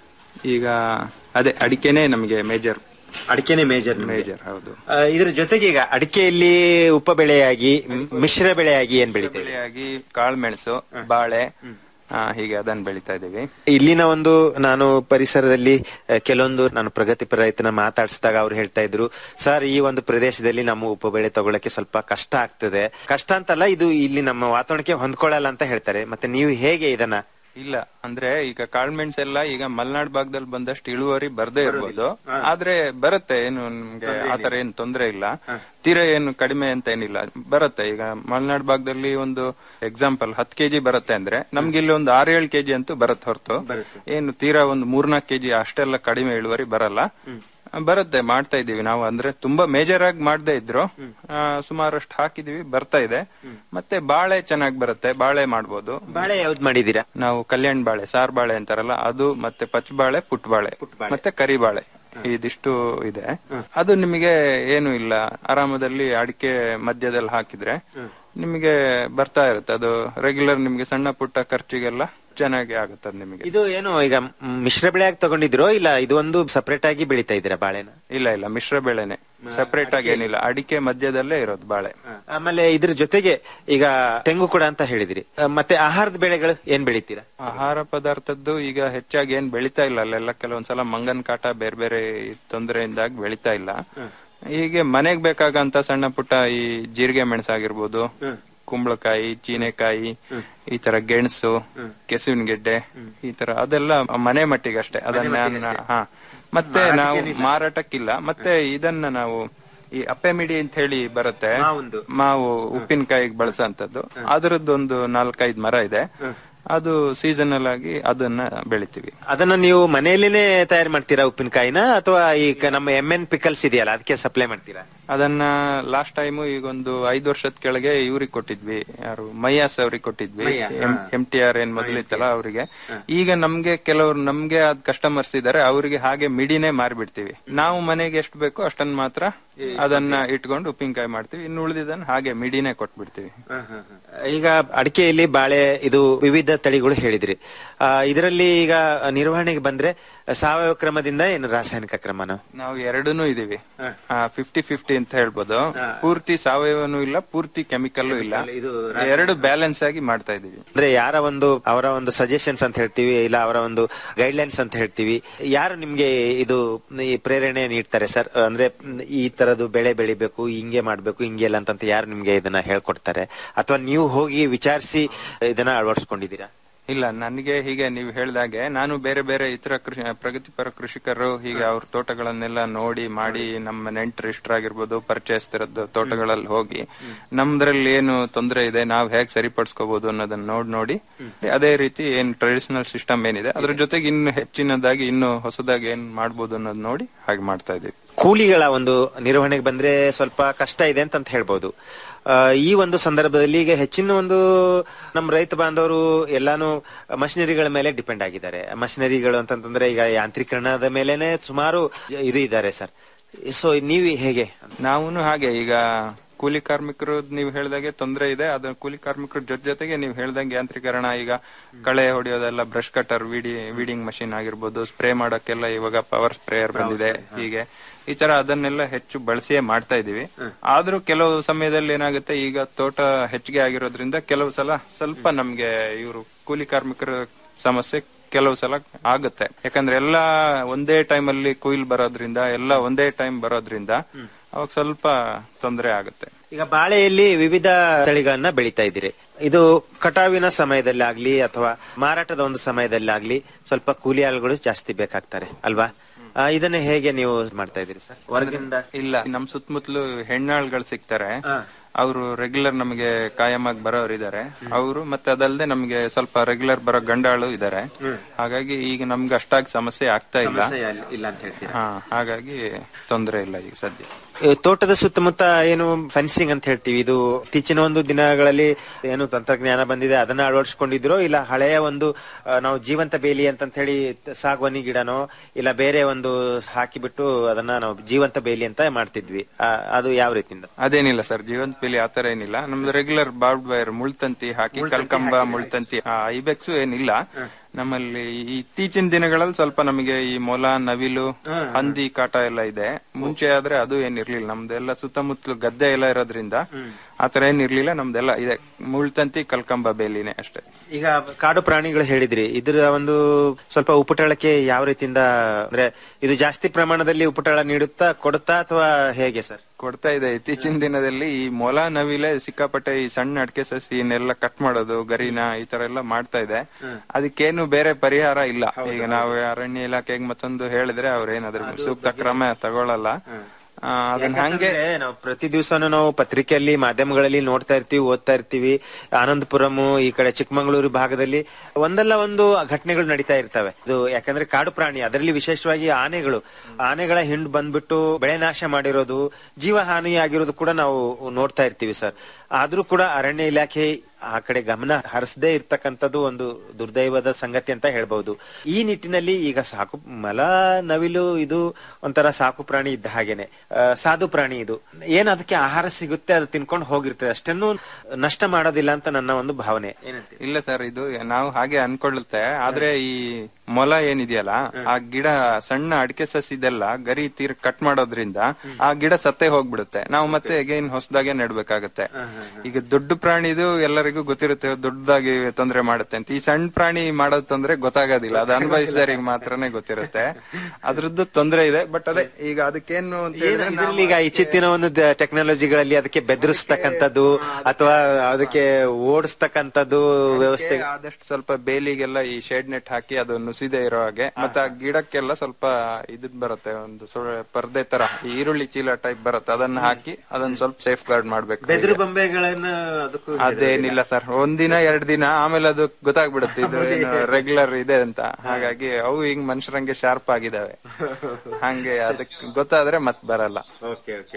ಈಗ ಅದೇ ಅಡಿಕೆನೆ ನಮಗೆ ಮೇಜರ್ ಅಡಿಕೆನೆ ಮೇಜರ್ ಮೇಜರ್ ಹೌದು ಆ, ಇದ್ರ ಜೊತೆಗೆ ಈಗ ಅಡಿಕೆಯಲ್ಲಿ ಉಪ ಬೆಳೆಯಾಗಿ ಮ್- ಮಿಶ್ರ ಬೆಳೆಯಾಗಿ ಏನ್ ಬೆಳೀತಾ ಇದೆ ಬೆಳೆಯಾಗಿ ಕಾಳುಮೆಣಸು ಬಾಳೆ ಆ, ಹೀಗೆ ಅದನ್ನ ಬೆಳಿತಾ ಇದೀವಿ ಇಲ್ಲಿನ ಒಂದು ನಾನು ಪರಿಸರದಲ್ಲಿ ಆ, ಕೆಲವೊಂದು ನಾನು ಪ್ರಗತಿಪರ ರೈತನ ಮಾತಾಡಿಸಿದಾಗ ಅವ್ರು ಹೇಳ್ತಾ ಇದ್ರು ಸರ್ ಈ ಒಂದು ಪ್ರದೇಶದಲ್ಲಿ ನಮ್ಮ ಉಪ ಬೆಳೆ ತಗೊಳಕ್ಕೆ ಸ್ವಲ್ಪ ಕಷ್ಟ ಆಗ್ತದೆ ಕಷ್ಟ ಅಂತಲ್ಲ ಇದು ಇಲ್ಲಿ ನಮ್ಮ ವಾತಾವರಣಕ್ಕೆ ಹೊಂದ್ಕೊಳ್ಳಲ್ಲ ಅಂತ ಹೇಳ್ತಾರೆ ಮತ್ತೆ ನೀವು ಹೇಗೆ ಇದನ್ನ ಇಲ್ಲ ಅಂದ್ರೆ ಈಗ ಕಾಳ್ಮೆಣ್ಸ್ ಎಲ್ಲ ಈಗ ಮಲ್ನಾಡ್ ಭಾಗದಲ್ಲಿ ಬಂದಷ್ಟು ಇಳುವರಿ ಬರ್ದೇ ಇರ್ಬೋದು ಆದ್ರೆ ಬರುತ್ತೆ ಏನು ನಿಮ್ಗೆ ಆತರ ಏನ್ ತೊಂದ್ರೆ ಇಲ್ಲ ತೀರಾ ಏನು ಕಡಿಮೆ ಅಂತ ಏನಿಲ್ಲ ಬರುತ್ತೆ ಈಗ ಮಲ್ನಾಡ್ ಭಾಗದಲ್ಲಿ ಒಂದು ಎಕ್ಸಾಂಪಲ್ ಹತ್ ಕೆಜಿ ಬರುತ್ತೆ ಅಂದ್ರೆ ನಮ್ಗೆ ಇಲ್ಲಿ ಒಂದು ಆರ್ ಏಳು ಕೆಜಿ ಅಂತೂ ಬರುತ್ತೆ ಹೊರತು ಏನು ತೀರಾ ಒಂದು ಮೂರ್ನಾಲ್ಕು ಕೆಜಿ ಅಷ್ಟೆಲ್ಲ ಕಡಿಮೆ ಇಳುವರಿ ಬರಲ್ಲ ಬರುತ್ತೆ ಮಾಡ್ತಾ ಇದೀವಿ ನಾವು ಅಂದ್ರೆ ತುಂಬಾ ಮೇಜರ್ ಆಗಿ ಮಾಡದೇ ಇದ್ರು ಆ, ಸುಮಾರಷ್ಟು ಹಾಕಿದೀವಿ ಬರ್ತಾ ಇದೆ ಮತ್ತೆ ಬಾಳೆ ಚೆನ್ನಾಗಿ ಬರುತ್ತೆ ಬಾಳೆ ಮಾಡ್ಬೋದು ಬಾಳೆ ಯಾವ್ದು ಮಾಡಿದೀರಾ ನಾವು ಕಲ್ಯಾಣ್ ಬಾಳೆ ಸಾರ್ ಬಾಳೆ ಅಂತಾರಲ್ಲ ಅದು ಮತ್ತೆ ಪಚ್ ಬಾಳೆ ಪುಟ್ ಬಾಳೆ ಮತ್ತೆ ಕರಿ ಬಾಳೆ ಇದಿಷ್ಟು ಇದೆ ಅದು ನಿಮಗೆ ಏನು ಇಲ್ಲ ಆರಾಮದಲ್ಲಿ ಅಡಿಕೆ ಮಧ್ಯದಲ್ಲಿ ಹಾಕಿದ್ರೆ ನಿಮಗೆ ಬರ್ತಾ ಇರುತ್ತೆ ಅದು ರೆಗ್ಯುಲರ್ ನಿಮಗೆ ಸಣ್ಣ ಪುಟ್ಟ ಖರ್ಚಿಗೆಲ್ಲ ಚೆನ್ನಾಗಿ ಆಗುತ್ತೆ ಅದು ನಿಮಗೆ ಇದು ಏನು ಈಗ ಮ್, ಮಿಶ್ರ ಬೆಳೆಯಾಗಿ ತಗೊಂಡಿದ್ರೋ ಇಲ್ಲ ಇದು ಒಂದು ಸಪರೇಟ್ ಆಗಿ ಬೆಳೀತಾ ಇದ್ದೀರಾ ಬಾಳೆನ ಇಲ್ಲ ಇಲ್ಲ ಮಿಶ್ರ ಬೆಳೆನೆ ಸಪರೇಟ್ ಆಗಿ ಏನಿಲ್ಲ ಅಡಿಕೆ ಮಧ್ಯದಲ್ಲೇ ಇರೋದು ಬಾಳೆ ಆಮೇಲೆ ಇದ್ರ ಜೊತೆಗೆ ಈಗ ತೆಂಗು ಕೂಡ ಅಂತ ಹೇಳಿದಿರಿ ಆ, ಮತ್ತೆ ಆಹಾರದ ಬೆಳೆಗಳು ಏನ್ ಬೆಳಿತೀರಾ ಆಹಾರ ಪದಾರ್ಥದ್ದು ಈಗ ಹೆಚ್ಚಾಗಿ ಏನ್ ಬೆಳಿತಾ ಇಲ್ಲ ಅಲ್ಲೆಲ್ಲ ಕೆಲವೊಂದ್ಸಲ ಮಂಗನ್ ಕಾಟ ಬೇರೆ ಬೇರೆ ತೊಂದರೆಯಿಂದಾಗಿ ಬೆಳಿತಾ ಇಲ್ಲ ಹೀಗೆ ಮನೆಗ್ ಬೇಕಾಗಂತ ಸಣ್ಣ ಪುಟ್ಟ ಈ ಜೀರಿಗೆ ಮೆಣಸಾಗಿರ್ಬೋದು ಕುಂಬಳಕಾಯಿ ಚೀನೆಕಾಯಿ ಈ ತರ ಗೆಣಸು ಕೆಸುವಿನ ಗೆಡ್ಡೆ ಈ ತರ ಅದೆಲ್ಲ ಮನೆ ಮಟ್ಟಿಗೆ ಅಷ್ಟೇ ಅದನ್ನ ಹಾ ಮತ್ತೆ ನಾವು ಮಾರಾಟಕ್ಕಿಲ್ಲ ಮತ್ತೆ ಇದನ್ನ ನಾವು ಈ ಅಪ್ಪೆಮಿಡಿ ಅಂತ ಹೇಳಿ ಬರುತ್ತೆ ಮಾವು ಉಪ್ಪಿನಕಾಯಿಗೆ ಬಳಸಂತದ್ದು ಅದರದ್ದೊಂದು ನಾಲ್ಕೈದು ಮರ ಇದೆ ಅದು ಸೀಸನಲ್ ಆಗಿ ಅದನ್ನ ಬೆಳಿತೀವಿ ಅದನ್ನ ನೀವು ಮನೆಯಲ್ಲೇನೆ ತಯಾರು ಮಾಡ್ತೀರಾ ಉಪ್ಪಿನಕಾಯಿನ ಅಥವಾ ಈ ಕ- ನಮ್ಮ ಎಮ್ ಎನ್ ಪಿಕಲ್ಸ್ ಇದೆಯಲ್ಲ ಅದಕ್ಕೆ ಸಪ್ಲೈ ಮಾಡ್ತೀರಾ ಅದನ್ನ ಲಾಸ್ಟ್ ಟೈಮ್ ಈಗ ಒಂದು ಐದು ವರ್ಷದ ಕೆಳಗೆ ಇವ್ರಿಗೆ ಕೊಟ್ಟಿದ್ವಿ ಯಾರು ಮೈಯಾಸ್ ಅವ್ರಿಗೆ ಕೊಟ್ಟಿದ್ವಿ ಮಯ್ಯ, ಎಂ ಟಿ ಆರ್ ಏನ್ ಮೊದಲಿತ್ತಲ್ಲ ಅವರಿಗೆ ಈಗ ನಮ್ಗೆ ಕೆಲವ್ರು ನಮ್ಗೆ ಅದ್ ಕಸ್ಟಮರ್ಸ್ ಇದಾರೆ ಅವರಿಗೆ ಹಾಗೆ ಮಿಡಿನೇ ಮಾರ್ಬಿಡ್ತೀವಿ ನಾವು ಮನೆಗೆ ಎಷ್ಟು ಬೇಕೋ ಅಷ್ಟನ್ನ ಮಾತ್ರ ಅದನ್ನ ಇಟ್ಕೊಂಡು ಉಪ್ಪಿನಕಾಯಿ ಮಾಡ್ತೀವಿ ಇನ್ನು ಉಳಿದಿದ್ದನ್ನ ಹಾಗೆ ಮಿಡಿನೇ ಕೊಟ್ಬಿಡ್ತೀವಿ ಈಗ ಅಡಿಕೆಯಲ್ಲಿ ಬಾಳೆ ಇದು ವಿವಿಧ ತಳಿಗಳು ಹೇಳಿದ್ರಿ ಆ, ಇದರಲ್ಲಿ ಈಗ ನಿರ್ವಹಣೆಗೆ ಬಂದ್ರೆ ಸಾವಯವ ಕ್ರಮದಿಂದ ಏನು ರಾಸಾಯನಿಕ ಕ್ರಮನ ನಾವು ಎರಡೂನು ಇದೀವಿ ಫಿಫ್ಟಿ ಫಿಫ್ಟಿ ಅಂತ ಹೇಳ್ಬೋದು ಪೂರ್ತಿ ಸಾವಯವನು ಇಲ್ಲ ಪೂರ್ತಿ ಕೆಮಿಕಲ್ ಇಲ್ಲ ಎರಡು ಬ್ಯಾಲೆನ್ಸ್ ಆಗಿ ಮಾಡ್ತಾ ಇದೀವಿ ಅಂದ್ರೆ ಯಾರ ಒಂದು ಅವರ ಒಂದು ಸಜೆಷನ್ಸ್ ಅಂತ ಹೇಳ್ತೀವಿ ಇಲ್ಲ ಅವರ ಒಂದು ಗೈಡ್ಲೈನ್ಸ್ ಅಂತ ಹೇಳ್ತೀವಿ ಯಾರು ನಿಮ್ಗೆ ಇದು ಈ ಪ್ರೇರಣೆ ನೀಡ್ತಾರೆ ಸರ್ ಅಂದ್ರೆ ಈ ತರದ್ದು ಬೆಳೆ ಬೆಳಿಬೇಕು ಹಿಂಗೆ ಮಾಡ್ಬೇಕು ಹಿಂಗೆ ಇಲ್ಲ ಅಂತಂತ ಯಾರು ನಿಮ್ಗೆ ಇದನ್ನ ಹೇಳ್ಕೊಡ್ತಾರೆ ಅಥವಾ ನೀವು ಹೋಗಿ ವಿಚಾರಿಸಿ ಇದನ್ನ ಅಳವಡಿಸ್ಕೊಂಡಿದ್ದೀರಾ ಇಲ್ಲ ನನಗೆ ಹೀಗೆ ನೀವು ಹೇಳ್ದಾಗೆ ನಾನು ಬೇರೆ ಬೇರೆ ಇತರ ಕೃಷಿ ಪ್ರಗತಿಪರ ಕೃಷಿಕರು ಹೀಗೆ ಅವ್ರ ತೋಟಗಳನ್ನೆಲ್ಲ ನೋಡಿ ಮಾಡಿ ನಮ್ಮ ನೆಂಟರು ಇಷ್ಟರಾಗಿರ್ಬೋದು ಪರಿಚಯಿಸ್ತಿರೋದು ತೋಟಗಳಲ್ಲಿ ಹೋಗಿ ನಮ್ದ್ರಲ್ಲಿ ಏನು ತೊಂದರೆ ಇದೆ ನಾವು ಹೇಗ್ ಸರಿಪಡಿಸ್ಕೋಬಹುದು ಅನ್ನೋದನ್ನ ನೋಡ್ ನೋಡಿ ಅದೇ ರೀತಿ ಏನ್ ಟ್ರೆಡಿಷನಲ್ ಸಿಸ್ಟಮ್ ಏನಿದೆ ಅದ್ರ ಜೊತೆಗೆ ಇನ್ನು ಹೆಚ್ಚಿನದಾಗಿ ಇನ್ನು ಹೊಸದಾಗಿ ಏನ್ ಮಾಡ್ಬೋದು ಅನ್ನೋದು ನೋಡಿ ಹಾಗೆ ಮಾಡ್ತಾ ಇದೀವಿ ಕೂಲಿಗಳ ಒಂದು ನಿರ್ವಹಣೆಗೆ ಬಂದ್ರೆ ಸ್ವಲ್ಪ ಕಷ್ಟ ಇದೆ ಅಂತ ಹೇಳ್ಬೋದು ಆ, ಈ ಒಂದು ಸಂದರ್ಭದಲ್ಲಿ ಈಗ ಹೆಚ್ಚಿನ ಒಂದು ನಮ್ಮ ರೈತ ಬಾಂಧವರು ಎಲ್ಲಾನು ಮಷಿನರಿಗಳ ಮೇಲೆ ಡಿಪೆಂಡ್ ಆಗಿದ್ದಾರೆ ಮಷಿನರಿಗಳು ಅಂತಂತಂದ್ರೆ ಈಗ ಯಾಂತ್ರೀಕರಣದ ಮೇಲೆನೆ ಸುಮಾರು ಇದು ಇದ್ದಾರೆ ಸರ್ ಸೊ ನೀವು ಹೇಗೆ ನಾವು ಹಾಗೆ ಈಗ ಕೂಲಿ ಕಾರ್ಮಿಕರು ನೀವು ಹೇಳ್ದಾಗೆ ತೊಂದರೆ ಇದೆ ಅದ ಕೂಲಿ ಕಾರ್ಮಿಕರ ಜೊತೆ ಜೊತೆಗೆ ನೀವು ಹೇಳ್ದಂಗೆ ಯಾಂತ್ರೀಕರಣ ಈಗ ಕಳೆ ಹೊಡೆಯೋದೆಲ್ಲ ಬ್ರಷ್ ಕಟರ್ ವಿಡಿ ವೀಡಿಂಗ್ ಮಷಿನ್ ಆಗಿರ್ಬೋದು ಸ್ಪ್ರೇ ಮಾಡಕ್ಕೆಲ್ಲ ಇವಾಗ ಪವರ್ ಸ್ಪ್ರೇಯರ್ ಬಂದಿದೆ ಹೀಗೆ ಈ ತರ ಅದನ್ನೆಲ್ಲ ಹೆಚ್ಚು ಬಳಸಿಯೇ ಮಾಡ್ತಾ ಇದೀವಿ ಆದ್ರೂ ಕೆಲವು ಸಮಯದಲ್ಲಿ ಏನಾಗುತ್ತೆ ಈಗ ತೋಟ ಹೆಚ್ಚಿಗೆ ಆಗಿರೋದ್ರಿಂದ ಕೆಲವು ಸಲ ಸ್ವಲ್ಪ ನಮ್ಗೆ ಇವರು ಕೂಲಿ ಕಾರ್ಮಿಕರ ಸಮಸ್ಯೆ ಕೆಲವು ಸಲ ಆಗುತ್ತೆ ಯಾಕಂದ್ರೆ ಎಲ್ಲ ಒಂದೇ ಟೈಮ್ ಅಲ್ಲಿ ಕುಯಿಲ್ ಬರೋದ್ರಿಂದ ಎಲ್ಲ ಒಂದೇ ಟೈಮ್ ಬರೋದ್ರಿಂದ ಅವಾಗ ಸ್ವಲ್ಪ ತೊಂದರೆ ಆಗುತ್ತೆ ಈಗ ಬಾಳೆಯಲ್ಲಿ ವಿವಿಧ ತಳಿಗಳನ್ನ ಬೆಳೀತಾ ಇದ್ದೀರಿ ಇದು ಕಟಾವಿನ ಸಮಯದಲ್ಲಿ ಆಗ್ಲಿ ಅಥವಾ ಮಾರಾಟದ ಒಂದು ಸಮಯದಲ್ಲಿ ಆಗ್ಲಿ ಸ್ವಲ್ಪ ಕೂಲಿ ಆಳುಗಳು ಜಾಸ್ತಿ ಬೇಕಾಗ್ತಾರೆ ಅಲ್ವಾ ಆ, ಇದನ್ನ ಹೇಗೆ ನೀವು ಮಾಡ್ತಾ ಇದ್ದೀರಿ ಸರ್ ಹೊರಗಿಂದ ಇಲ್ಲ ನಮ್ ಸುತ್ತಮುತ್ತಲು ಹೆಣ್ಣಾಳ್ಗಳು ಸಿಗ್ತಾರೆ ಅವರು ರೆಗ್ಯುಲರ್ ನಮಗೆ ಕಾಯಮಾಗಿ ಬರೋರು ಇದಾರೆ ಅವರು ಮತ್ತೆ ಅದಲ್ಲದೆ ನಮಗೆ ಸ್ವಲ್ಪ ರೆಗ್ಯುಲರ್ ಬರೋ ಗಂಡಾಳು ಇದಾರೆ ಹಾಗಾಗಿ ಈಗ ನಮ್ಗೆ ಅಷ್ಟಾಗಿ ಸಮಸ್ಯೆ ಆಗ್ತಾ ಇಲ್ಲ ಸಮಸ್ಯೆ ಇಲ್ಲ- ಇಲ್ಲ ಅಂತ ಹೇಳ್ತೀರಾ ಹಾ ಹಾಗಾಗಿ ತೊಂದರೆ ಇಲ್ಲ ಈಗ ಸದ್ಯ ಈ ತೋಟದ ಸುತ್ತಮುತ್ತ ಏನು ಫೆನ್ಸಿಂಗ್ ಅಂತ ಹೇಳ್ತೀವಿ ಇದು ಇತ್ತೀಚಿನ ಒಂದು ದಿನಗಳಲ್ಲಿ ಏನು ತಂತ್ರಜ್ಞಾನ ಬಂದಿದೆ ಅದನ್ನ ಅಳವಡಿಸ್ಕೊಂಡಿದ್ರೋ ಇಲ್ಲ ಹಳೆಯ ಒಂದು ಆ, ನಾವು ಜೀವಂತ ಬೇಲಿ ಅಂತ ಹೇಳಿ ಸಾಗುವನಿ ಗಿಡನೋ ಇಲ್ಲ ಬೇರೆ ಒಂದು ಹಾಕಿಬಿಟ್ಟು ಅದನ್ನ ನಾವು ಜೀವಂತ ಬೇಲಿ ಅಂತ ಮಾಡ್ತಿದ್ವಿ ಆ, ಅದು ಯಾವ ರೀತಿಯಿಂದ ಅದೇನಿಲ್ಲ ಸರ್ ಜೀವಂತ ಪೀಲಿ ಆತರ ಏನಿಲ್ಲ ನಮ್ದು ರೆಗ್ಯುಲರ್ ಬಾರ್ಡ್ ವೈರ್ ಮುಳ್ತಂತಿ ಹಾಕಿ ಕಲ್ಕಂಬ ಮುಳ್ತಂತಿ ಆ ಐಬೆಕ್ಸ್ ಏನಿಲ್ಲ ನಮ್ಮಲ್ಲಿ ಈ ಇತ್ತೀಚಿನ ದಿನಗಳಲ್ಲಿ ಸ್ವಲ್ಪ ನಮಗೆ ಈ ಮೊಲ ನವಿಲು ಹಂದಿ ಕಾಟ ಎಲ್ಲ ಇದೆ ಮುಂಚೆ ಆದ್ರೆ ಅದು ಏನಿರ್ಲಿಲ್ಲ ನಮ್ದೆಲ್ಲ ಸುತ್ತಮುತ್ತಲು ಗದ್ದೆ ಎಲ್ಲ ಇರೋದ್ರಿಂದ ಆತರ ಏನಿರ್ಲಿಲ್ಲ ನಮ್ದೆಲ್ಲ ಇದೆ ಮುಳ್ತಂತಿ ಕಲ್ಕಂಬ ಬೇಲಿನೇ ಅಷ್ಟೇ ಈಗ ಕಾಡು ಪ್ರಾಣಿಗಳು ಹೇಳಿದ್ರಿ ಇದರ ಒಂದು ಸ್ವಲ್ಪ ಉಪಟಳಕ್ಕೆ ಯಾವ ರೀತಿಯಿಂದ ಅಂದ್ರೆ ಇದು ಜಾಸ್ತಿ ಪ್ರಮಾಣದಲ್ಲಿ ಉಪಟಳ ನೀಡುತ್ತಾ ಕೊಡುತ್ತಾ ಅಥವಾ ಹೇಗೆ ಸರ್ ಕೊಡ್ತಾ ಇದೆ ಇತ್ತೀಚಿನ ದಿನದಲ್ಲಿ ಈ ಮೊಲ ನವಿಲೆ ಸಿಕ್ಕಾಪಟ್ಟೆ ಈ ಸಣ್ಣ ಅಡಿಕೆ ಸಸಿನೆಲ್ಲ ಕಟ್ ಮಾಡೋದು ಗರಿನ ಈ ತರ ಎಲ್ಲ ಮಾಡ್ತಾ ಇದೆ ಅದಕ್ಕೇನು ಬೇರೆ ಪರಿಹಾರ ಇಲ್ಲ ಈಗ ನಾವು ಅರಣ್ಯ ಇಲಾಖೆಗೆ ಮತ್ತೊಂದು ಹೇಳಿದ್ರೆ ಅವ್ರೇನಾದ್ರೂ ಸೂಕ್ತ ಕ್ರಮ ತಗೊಳಲ್ಲ ಆ, ಅದನ್ನ ಹಂಗೆ ಯಾಕಂತಂದ್ರೆ ನಾವು ಪ್ರತಿ ದಿವಸನೂ ನಾವು ಪತ್ರಿಕೆಯಲ್ಲಿ ಮಾಧ್ಯಮಗಳಲ್ಲಿ ನೋಡ್ತಾ ಇರ್ತೀವಿ ಓದ್ತಾ ಇರ್ತೀವಿ ಆನಂದಪುರಂ ಈ ಕಡೆ ಚಿಕ್ಕಮಗಳೂರು ಭಾಗದಲ್ಲಿ ಒಂದಲ್ಲ ಒಂದು ಘಟನೆಗಳು ನಡೀತಾ ಇರ್ತವೆ ಇದು ಯಾಕಂದ್ರೆ ಕಾಡು ಪ್ರಾಣಿ ಅದರಲ್ಲಿ ವಿಶೇಷವಾಗಿ ಆನೆಗಳು ಆನೆಗಳ ಹಿಂಡ್ ಬಂದ್ಬಿಟ್ಟು ಬೆಳೆ ನಾಶ ಮಾಡಿರೋದು ಜೀವ ಹಾನಿ ಆಗಿರೋದು ಕೂಡ ನಾವು ನೋಡ್ತಾ ಇರ್ತೀವಿ ಸರ್ ಆದ್ರೂ ಕೂಡ ಅರಣ್ಯ ಇಲಾಖೆ ಆ ಕಡೆ ಗಮನ ಹರಿಸದೇ ಇರ್ತಕ್ಕಂಥದ್ದು ಒಂದು ದುರ್ದೈವದ ಸಂಗತಿ ಅಂತ ಹೇಳ್ಬಹುದು ಈ ನಿಟ್ಟಿನಲ್ಲಿ ಈಗ ಸಾಕು ಮಲ ನವಿಲು ಇದು ಒಂಥರ ಸಾಕು ಪ್ರಾಣಿ ಇದ್ದ ಹಾಗೇನೆ ಆ, ಸಾಧು ಪ್ರಾಣಿ ಇದು ಏನ್ ಅದಕ್ಕೆ ಆಹಾರ ಸಿಗುತ್ತೆ ಅದು ತಿನ್ಕೊಂಡು ಹೋಗಿರ್ತದೆ ಅಷ್ಟನ್ನು ನಷ್ಟ ಮಾಡೋದಿಲ್ಲ ಅಂತ ನನ್ನ ಒಂದು ಭಾವನೆ ಏನಂತೀರಿ ಇಲ್ಲ ಸರ್ ಇದು ನಾವು ಹಾಗೆ ಅನ್ಕೊಳ್ಳುತ್ತೆ ಆದ್ರೆ ಈ ಮೊಲ ಏನಿದೆಯಲ್ಲ ಆ ಗಿಡ ಸಣ್ಣ ಅಡಿಕೆ ಸಸಿದೆಲ್ಲ ಗರಿ ತೀರ್ ಕಟ್ ಮಾಡೋದ್ರಿಂದ ಆ ಗಿಡ ಸತ್ತೇ ಹೋಗ್ಬಿಡುತ್ತೆ ನಾವು ಮತ್ತೆ ಅಗೈನ್ ಹೊಸದಾಗೆ ನೆಡ್ಬೇಕಾಗತ್ತೆ ಈಗ ದೊಡ್ಡ ಪ್ರಾಣಿದು ಎಲ್ಲರಿಗೂ ಗೊತ್ತಿರುತ್ತೆ ದೊಡ್ಡದಾಗಿ ತೊಂದರೆ ಮಾಡುತ್ತೆ ಅಂತ ಈ ಸಣ್ಣ ಪ್ರಾಣಿ ಮಾಡೋದ್ ತೊಂದ್ರೆ ಗೊತ್ತಾಗೋದಿಲ್ಲ ಅದು ಅನುಭವಿಸಿದವರಿಗೆ ಮಾತ್ರನೇ ಗೊತ್ತಿರುತ್ತೆ ಅದ್ರದ್ದು ತೊಂದರೆ ಇದೆ ಬಟ್ ಅದೇ ಈಗ ಅದಕ್ಕೇನು ಅಂತ ಹೇಳಿದ್ರೆ ನಾವು- ಇದರಲ್ಲಿ ಈಗ ಇಚ್ಚಿತ್ತಿನ ಒಂದು ಟೆಕ್ನಾಲಜಿಗಳಲ್ಲಿ ಅದಕ್ಕೆ ಬೆದರಿಸ್ತಕ್ಕಂಥದ್ದು ಅಥವಾ ಅದಕ್ಕೆ ಓಡಿಸ್ತಕ್ಕಂಥದ್ದು ವ್ಯವಸ್ಥೆ ಅದಕ್ಕೆ ಆದಷ್ಟು ಸ್ವಲ್ಪ ಬೇಲಿಗೆಲ್ಲ ಈ ಶೇಡ್ ನೆಟ್ ಹಾಕಿ ಅದು ನುಸಿದೆ ಇರೋ ಹಾಗೆ ಮತ್ತೆ ಆ ಗಿಡಕ್ಕೆಲ್ಲ ಸ್ವಲ್ಪ ಇದ್ ಬರುತ್ತೆ ಒಂದು ಸೊಳ್ಳೆ ಪರ್ದೆ ತರ ಈ ಈರುಳ್ಳಿ ಚೀಲ ಟೈಪ್ ಬರುತ್ತೆ ಅದನ್ನ ಹಾಕಿ ಅದನ್ನ ಸ್ವಲ್ಪ ಸೇಫ್ ಗಾರ್ಡ್ ಮಾಡ್ಬೇಕು ಬೆದರು ಬೊಂಬೆಗಳನ್ನ ಅದಕ್ಕೂ ಅದೇನಿಲ್ಲ ಸರ್ ಒಂದಿನ ಎರಡ್ ದಿನ ಆಮೇಲೆ ಅದು ಗೊತ್ತಾಗ್ಬಿಡುತ್ತೆ ಇದು ರೆಗ್ಯುಲರ್ ಇದೆ ಅಂತ ಹಾಗಾಗಿ ಅವು ಹಿಂಗ್ ಮನುಷ್ಯರಂಗೆ ಶಾರ್ಪ್ ಆಗಿದಾವೆ ಹಂಗೆ ಅದಕ್ಕೆ ಗೊತ್ತಾದ್ರೆ ಮತ್ ಬರಲ್ಲ ಓಕೆ ಓಕೆ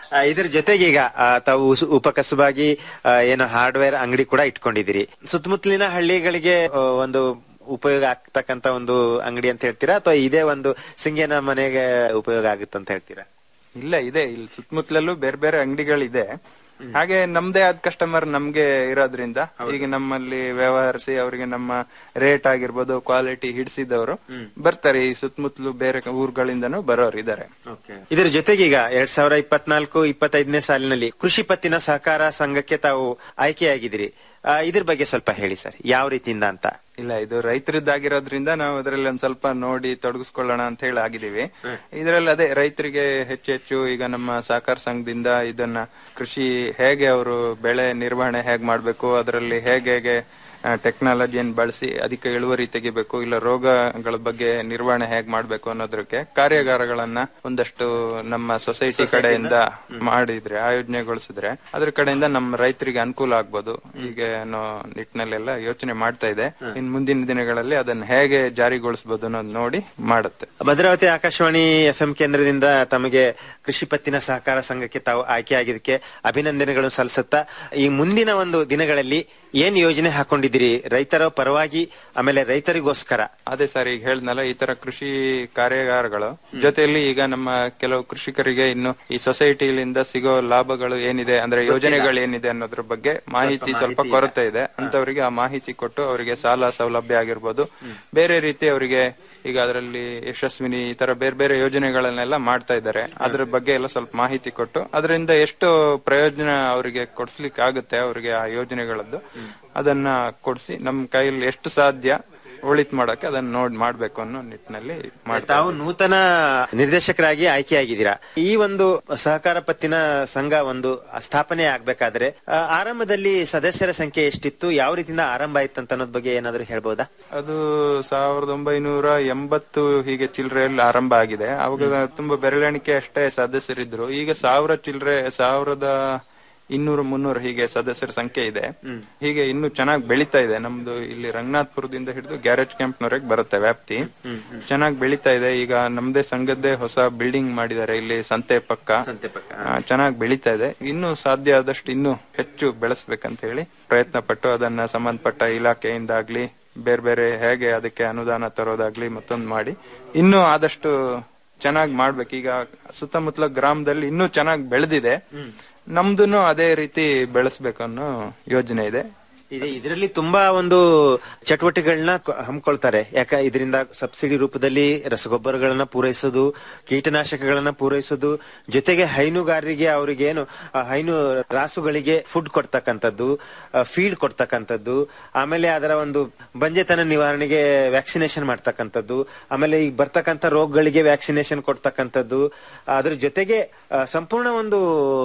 ಆ, ಇದ್ರ ಜೊತೆಗೆ ಈಗ ಆ, ತಾವು ಉಸ್- ಉಪಕಸಬಾಗಿ ಆ, ಏನು ಹಾರ್ಡ್ವೇರ್ ಅಂಗಡಿ ಕೂಡ ಇಟ್ಕೊಂಡಿದ್ದೀರಿ ಸುತ್ತಮುತ್ತಲಿನ ಹಳ್ಳಿಗಳಿಗೆ ಆ, ಒಂದು ಉಪಯೋಗ ಆಗ್ತಕ್ಕಂತ ಒಂದು ಅಂಗಡಿ ಅಂತ ಹೇಳ್ತೀರಾ ಅಥವಾ ಇದೇ ಒಂದು ಸಿಂಗೇನ ಮನೆಗೆ ಉಪಯೋಗ ಆಗುತ್ತೆ ಅಂತ ಹೇಳ್ತೀರಾ ಇಲ್ಲ ಇದೆ ಇಲ್ಲಿ ಸುತ್ತಮುತ್ತಲಲ್ಲೂ ಬೇರೆ ಬೇರೆ ಅಂಗಡಿಗಳಿದೆ ಹಾಗೆ ನಮ್ದೇ ಆದ ಕಸ್ಟಮರ್ ನಮ್ಗೆ ಇರೋದ್ರಿಂದ ಈಗ ನಮ್ಮಲ್ಲಿ ವ್ಯವಹರಿಸಿ ಅವರಿಗೆ ನಮ್ಮ ರೇಟ್ ಆಗಿರ್ಬೋದು ಕ್ವಾಲಿಟಿ ಹಿಡಿಸಿದವರು ಬರ್ತಾರೆ ಈ ಸುತ್ತಮುತ್ತಲು ಬೇರೆ ಊರುಗಳಿಂದನೂ ಬರೋರು ಇದಾರೆ ಇದರ ಜೊತೆಗೆ ಈಗ ಎರಡ್ ಸಾವಿರ ಇಪ್ಪತ್ನಾಲ್ಕು ಇಪ್ಪತ್ತೈದನೇ ಸಾಲಿನಲ್ಲಿ ಕೃಷಿ ಪತ್ತಿನ ಸಹಕಾರ ಸಂಘಕ್ಕೆ ತಾವು ಆಯ್ಕೆಯಾಗಿದ್ದೀರಿ ಆ, ಇದ್ರ ಬಗ್ಗೆ ಸ್ವಲ್ಪ ಹೇಳಿ ಸರ್ ಯಾವ ರೀತಿಯಿಂದ ಅಂತ ಇಲ್ಲ ಇದು ರೈತರದ್ದಾಗಿರೋದ್ರಿಂದ ನಾವು ಅದರಲ್ಲಿ ಒಂದ್ ಸ್ವಲ್ಪ ನೋಡಿ ತೊಡಗಿಸ್ಕೊಳ್ಳೋಣ ಅಂತ ಹೇಳಿ ಆಗಿದೀವಿ ಇದರಲ್ಲಿ ಅದೇ ರೈತರಿಗೆ ಹೆಚ್ಚು ಹೆಚ್ಚು ಈಗ ನಮ್ಮ ಸಹಕಾರ ಸಂಘದಿಂದ ಇದನ್ನ ಕೃಷಿ ಹೇಗೆ ಅವರು ಬೆಳೆ ನಿರ್ವಹಣೆ ಹೇಗ್ ಮಾಡ್ಬೇಕು ಅದರಲ್ಲಿ ಹೇಗೆ ಹೇಗೆ ಟೆಕ್ನಾಲಜಿಯನ್ನು ಬಳಸಿ ಅಧಿಕ ಇಳುವರಿ ತೆಗಿಬೇಕು ಇಲ್ಲ ರೋಗಗಳ ಬಗ್ಗೆ ನಿರ್ವಹಣೆ ಹೇಗ್ ಮಾಡ್ಬೇಕು ಅನ್ನೋದಕ್ಕೆ ಕಾರ್ಯಾಗಾರಗಳನ್ನ ಒಂದಷ್ಟು ನಮ್ಮ ಸೊಸೈಟಿ ಕಡೆಯಿಂದ ಮಾಡಿದ್ರೆ ಆಯೋಜನೆಗೊಳಿಸಿದ್ರೆ ಅದ್ರ ಕಡೆಯಿಂದ ನಮ್ಮ ರೈತರಿಗೆ ಅನುಕೂಲ ಆಗ್ಬೋದು ಹೀಗೆ ಅನ್ನೋ ನಿಟ್ಟಿನಲ್ಲೆಲ್ಲ ಯೋಚನೆ ಮಾಡ್ತಾ ಇದೆ ಇನ್ ಮುಂದಿನ ದಿನಗಳಲ್ಲಿ ಅದನ್ನ ಹೇಗೆ ಜಾರಿಗೊಳಿಸಬಹುದು ಅನ್ನೋದು ನೋಡಿ ಮಾಡುತ್ತೆ ಭದ್ರಾವತಿ ಆಕಾಶವಾಣಿ ಎಫ್ ಎಂ ಕೇಂದ್ರದಿಂದ ತಮಗೆ ಕೃಷಿ ಪತ್ತಿನ ಸಹಕಾರ ಸಂಘಕ್ಕೆ ತಾವು ಆಯ್ಕೆಯಾಗಿದ್ದಕ್ಕೆ ಅಭಿನಂದನೆಗಳು ಸಲ್ಲಿಸುತ್ತಾ ಈ ಮುಂದಿನ ಒಂದು ದಿನಗಳಲ್ಲಿ ಏನ್ ಯೋಜನೆ ಹಾಕೊಂಡಿದ್ದೀರಿ ರೈತರ ಪರವಾಗಿ ಆಮೇಲೆ ರೈತರಿಗೋಸ್ಕರ ಅದೇ ಸರ್ ಈಗ ಹೇಳ್ದನಲ್ಲ ಈ ತರ ಕೃಷಿ ಕಾರ್ಯಾಗಾರಗಳು ಜೊತೆಯಲ್ಲಿ ಈಗ ನಮ್ಮ ಕೆಲವು ಕೃಷಿಕರಿಗೆ ಇನ್ನು ಈ ಸೊಸೈಟಿಲಿಂದ ಸಿಗೋ ಲಾಭಗಳು ಏನಿದೆ ಅಂದ್ರೆ ಯೋಜನೆಗಳು ಏನಿದೆ ಅನ್ನೋದ್ರ ಬಗ್ಗೆ ಮಾಹಿತಿ ಸ್ವಲ್ಪ ಕೊರತೆ ಇದೆ ಅಂತವರಿಗೆ ಆ ಮಾಹಿತಿ ಕೊಟ್ಟು ಅವರಿಗೆ ಸಾಲ ಸೌಲಭ್ಯ ಆಗಿರ್ಬೋದು ಬೇರೆ ರೀತಿ ಅವರಿಗೆ ಈಗ ಅದರಲ್ಲಿ ಯಶಸ್ವಿನಿ ಈ ತರ ಬೇರೆ ಬೇರೆ ಯೋಜನೆಗಳನ್ನೆಲ್ಲ ಮಾಡ್ತಾ ಇದ್ದಾರೆ ಅದ್ರ ಬಗ್ಗೆ ಎಲ್ಲ ಸ್ವಲ್ಪ ಮಾಹಿತಿ ಕೊಟ್ಟು ಅದರಿಂದ ಎಷ್ಟು ಪ್ರಯೋಜನ ಅವರಿಗೆ ಕೊಡ್ಸ್ಲಿಕ್ಕೆ ಆಗುತ್ತೆ ಅವರಿಗೆ ಆ ಯೋಜನೆಗಳದ್ದು ಅದನ್ನ ಕೊಡ್ಸಿ ನಮ್ ಕೈಯಲ್ಲಿ ಎಷ್ಟು ಸಾಧ್ಯ ಒಳಿತ್ ಮಾಡಕ್ಕೆ ಅದನ್ನ ನೋಡ್ ಮಾಡ್ಬೇಕು ಅನ್ನೋ ನಿಟ್ಟಿನಲ್ಲಿ ಮಾಡ್ತಾ ತಾವು ನೂತನ ನಿರ್ದೇಶಕರಾಗಿ ಆಯ್ಕೆಯಾಗಿದ್ದೀರಾ ಈ ಒಂದು ಸಹಕಾರ ಪತ್ತಿನ ಸಂಘ ಒಂದು ಸ್ಥಾಪನೆ ಆಗ್ಬೇಕಾದ್ರೆ ಆ, ಆರಂಭದಲ್ಲಿ ಸದಸ್ಯರ ಸಂಖ್ಯೆ ಎಷ್ಟಿತ್ತು ಯಾವ ರೀತಿಯಿಂದ ಆರಂಭ ಆಯ್ತು ಅಂತ ಅನ್ನೋದ್ ಬಗ್ಗೆ ಏನಾದ್ರು ಹೇಳ್ಬೋದಾ ಅದು ಸಾವಿರದ ಒಂಬೈನೂರ ಎಂಬತ್ತು ಹೀಗೆ ಚಿಲ್ಲರೆಯಲ್ಲಿ ಆರಂಭ ಆಗಿದೆ ಅವಾಗ ತುಂಬಾ ಬೆರಳೆಣಿಕೆ ಅಷ್ಟೇ ಸದಸ್ಯರಿದ್ರು ಈಗ ಸಾವಿರ ಚಿಲ್ಲರೆ ಸಾವಿರದ ಇನ್ನೂರು ಮುನ್ನೂರು ಹೀಗೆ ಸದಸ್ಯರ ಸಂಖ್ಯೆ ಇದೆ ಹೀಗೆ ಇನ್ನು ಚೆನ್ನಾಗಿ ಬೆಳೀತಾ ಇದೆ ನಮ್ದು ಇಲ್ಲಿ ರಂಗನಾಥ್ಪುರದಿಂದ ಹಿಡಿದು ಗ್ಯಾರೇಜ್ ಕ್ಯಾಂಪ್ನವರೆಗೆ ಬರುತ್ತೆ ವ್ಯಾಪ್ತಿ ಚೆನ್ನಾಗಿ ಬೆಳೀತಾ ಇದೆ ಈಗ ನಮ್ದೇ ಸಂಘದ್ದೇ ಹೊಸ ಬಿಲ್ಡಿಂಗ್ ಮಾಡಿದ್ದಾರೆ ಇಲ್ಲಿ ಸಂತೆ ಪಕ್ಕ ಚೆನ್ನಾಗಿ ಬೆಳೀತಾ ಇದೆ ಇನ್ನು ಸಾಧ್ಯ ಆದಷ್ಟು ಇನ್ನೂ ಹೆಚ್ಚು ಬೆಳೆಸ್ಬೇಕಂತ ಹೇಳಿ ಪ್ರಯತ್ನ ಪಟ್ಟು ಅದನ್ನ ಸಂಬಂಧಪಟ್ಟ ಇಲಾಖೆಯಿಂದ ಆಗ್ಲಿ ಬೇರೆ ಬೇರೆ ಹೇಗೆ ಅದಕ್ಕೆ ಅನುದಾನ ತರೋದಾಗ್ಲಿ ಮತ್ತೊಂದು ಮಾಡಿ ಇನ್ನೂ ಆದಷ್ಟು ಚೆನ್ನಾಗಿ ಮಾಡ್ಬೇಕು ಈಗ ಸುತ್ತಮುತ್ತಲ ಗ್ರಾಮದಲ್ಲಿ ಇನ್ನೂ ಚೆನ್ನಾಗಿ ಬೆಳೆದಿದೆ ನಮ್ದುನು ಅದೇ ರೀತಿ ಬೆಳೆಸ್ಬೇಕು ಅನ್ನೋ ಯೋಜನೆ ಇದೆ ಇದೆ ಇದರಲ್ಲಿ ತುಂಬಾ ಒಂದು ಚಟುವಟಿಕೆಗಳನ್ನ ಹಮ್ಮಿಕೊಳ್ತಾರೆ ಯಾಕ ಇದರಿಂದ ಸಬ್ಸಿಡಿ ರೂಪದಲ್ಲಿ ರಸಗೊಬ್ಬರಗಳನ್ನ ಪೂರೈಸೋದು ಕೀಟನಾಶಕಗಳನ್ನ ಪೂರೈಸೋದು ಜೊತೆಗೆ ಹೈನುಗಾರರಿಗೆ ಅವರಿಗೆ ಏನು ಆ ಹೈನು ರಾಸುಗಳಿಗೆ ಫುಡ್ ಕೊಡ್ತಕ್ಕಂಥದ್ದು ಫೀಡ್ ಕೊಡ್ತಕ್ಕಂಥದ್ದು ಆಮೇಲೆ ಅದರ ಒಂದು ಬಂಜೆತನ ನಿವಾರಣೆಗೆ ವ್ಯಾಕ್ಸಿನೇಷನ್ ಮಾಡ್ತಕ್ಕಂಥದ್ದು ಆಮೇಲೆ ಈಗ ಬರ್ತಕ್ಕಂಥ ರೋಗಗಳಿಗೆ ವ್ಯಾಕ್ಸಿನೇಷನ್ ಕೊಡ್ತಕ್ಕಂಥದ್ದು ಅದ್ರ ಜೊತೆಗೆ ಆ, ಸಂಪೂರ್ಣ ಒಂದು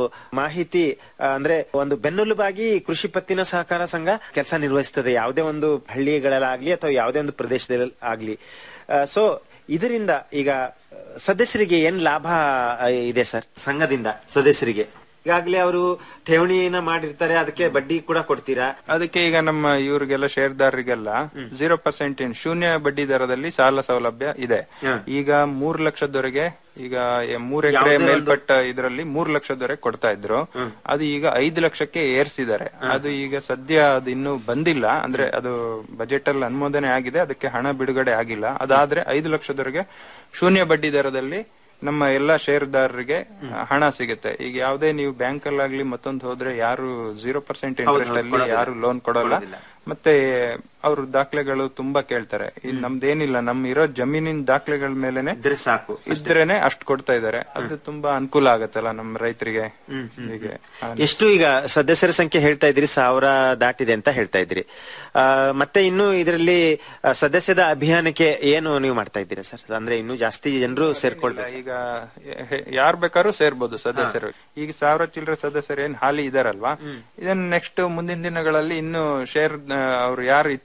ಮಾಹಿತಿ ಆ, ಅಂದ್ರೆ ಒಂದು ಬೆನ್ನೆಲುಬಾಗಿ ಕೃಷಿ ಪತ್ತಿನ ಸಹಕಾರ ಸಂಘ ಕೆಲಸ ನಿರ್ವಹಿಸ್ತದೆ ಯಾವುದೇ ಒಂದು ಹಳ್ಳಿಗಳಲ್ಲಾಗ್ಲಿ ಅಥವಾ ಯಾವುದೇ ಒಂದು ಪ್ರದೇಶದಲ್ಲಿ ಆಗ್ಲಿ ಸೊ ಇದರಿಂದ ಈಗ ಆ, ಸದಸ್ಯರಿಗೆ ಏನ್ ಲಾಭ ಆ, ಇದೆ ಸರ್ ಸಂಘದಿಂದ ಸದಸ್ಯರಿಗೆ ಈಗಾಗಲೇ ಅವರು ಠೇವಣಿಯನ್ನ ಮಾಡಿರ್ತಾರೆ ಅದಕ್ಕೆ ಬಡ್ಡಿ ಕೂಡ ಕೊಡ್ತೀರಾ ಅದಕ್ಕೆ ಈಗ ನಮ್ಮ ಇವ್ರಿಗೆಲ್ಲ ಷೇರ್ದಾರರಿಗೆಲ್ಲ ಜೀರೋ ಪರ್ಸೆಂಟ್ ಶೂನ್ಯ ಬಡ್ಡಿ ದರದಲ್ಲಿ ಸಾಲ ಸೌಲಭ್ಯ ಇದೆ ಈಗ ಮೂರ್ ಲಕ್ಷದವರೆಗೆ ಈಗ ಎ- ಮೂರ್ ಎಕರೆ ಯಾವುದೇ ಒಂದು- ಮೇಲ್ಪಟ್ಟ ಇದರಲ್ಲಿ ಮೂರ್ ಲಕ್ಷದವರೆಗೆ ಕೊಡ್ತಾ ಇದ್ರು ಅದು ಈಗ ಐದು ಲಕ್ಷಕ್ಕೆ ಏರ್ಸಿದ್ದಾರೆ ಅದು ಈಗ ಸದ್ಯ ಅದು ಇನ್ನೂ ಬಂದಿಲ್ಲ ಅಂದ್ರೆ ಅದು ಬಜೆಟ್ ಅಲ್ಲಿ ಅನುಮೋದನೆ ಆಗಿದೆ ಅದಕ್ಕೆ ಹಣ ಬಿಡುಗಡೆ ಆಗಿಲ್ಲ ಅದಾದ್ರೆ ಐದು ಲಕ್ಷದವರೆಗೆ ಶೂನ್ಯ ಬಡ್ಡಿ ದರದಲ್ಲಿ ನಮ್ಮ ಎಲ್ಲಾ ಷೇರುದಾರರಿಗೆ ಹಣ ಸಿಗುತ್ತೆ ಈಗ ಯಾವುದೇ ನೀವು ಬ್ಯಾಂಕ್ ಅಲ್ಲಾಗ್ಲಿ ಮತ್ತೊಂದು ಹೋದ್ರೆ ಯಾರು ಜೀರೋ ಪರ್ಸೆಂಟ್ ಇಂಟ್ರೆಸ್ಟ್ ಅಲ್ಲಿ ಕೊಡೋದಿಲ್ಲ. ಯಾರು ಲೋನ್ ಕೊಡೋಲ್ಲ ಮತ್ತೆ ಅವ್ರ ದಾಖಲೆಗಳು ತುಂಬಾ ಕೇಳ್ತಾರೆ ಇಲ್ಲಿ ನಮ್ದೇನಿಲ್ಲ ನಮ್ ಇರೋ ಜಮೀನಿನ ದಾಖಲೆಗಳ ಮೇಲೆನೆ ಇದ್ರೆ ಸಾಕು ಇದ್ರೇನೆ ಅಷ್ಟು ಕೊಡ್ತಾ ಇದಾರೆ ಅದು ತುಂಬಾ ಅನುಕೂಲ ಆಗತ್ತಲ್ಲ ನಮ್ಮ ರೈತರಿಗೆ ಹೀಗೆ ಎಷ್ಟು ಈಗ ಸದಸ್ಯರ ಸಂಖ್ಯೆ ಹೇಳ್ತಾ ಇದ್ರಿ ಸಾವಿರ ದಾಟಿದೆ ಅಂತ ಹೇಳ್ತಾ ಇದ್ರಿ ಆ, ಮತ್ತೆ ಇನ್ನು ಇದರಲ್ಲಿ ಆ, ಸದಸ್ಯದ ಅಭಿಯಾನಕ್ಕೆ ಏನು ನೀವು ಮಾಡ್ತಾ ಇದ್ದೀರಾ ಸರ್ ಅಂದ್ರೆ ಇನ್ನು ಜಾಸ್ತಿ ಜನರು ಸೇರ್ಕೊಳ್ಬೇಕು ಈಗ ಯಾರು ಬೇಕಾದ್ರೂ ಸೇರ್ಬೋದು ಸದಸ್ಯರು ಈಗ ಸಾವಿರ ಚಿಲ್ಲರೆ ಸದಸ್ಯರು ಏನ್ ಹಾಲಿ ಇದಾರಲ್ವಾ ಇದನ್ನ ನೆಕ್ಸ್ಟ್ ಮುಂದಿನ ದಿನಗಳಲ್ಲಿ ಇನ್ನು ಶೇರ್ ಅವ್ರು ಯಾರು ಇಚ್ಛೆ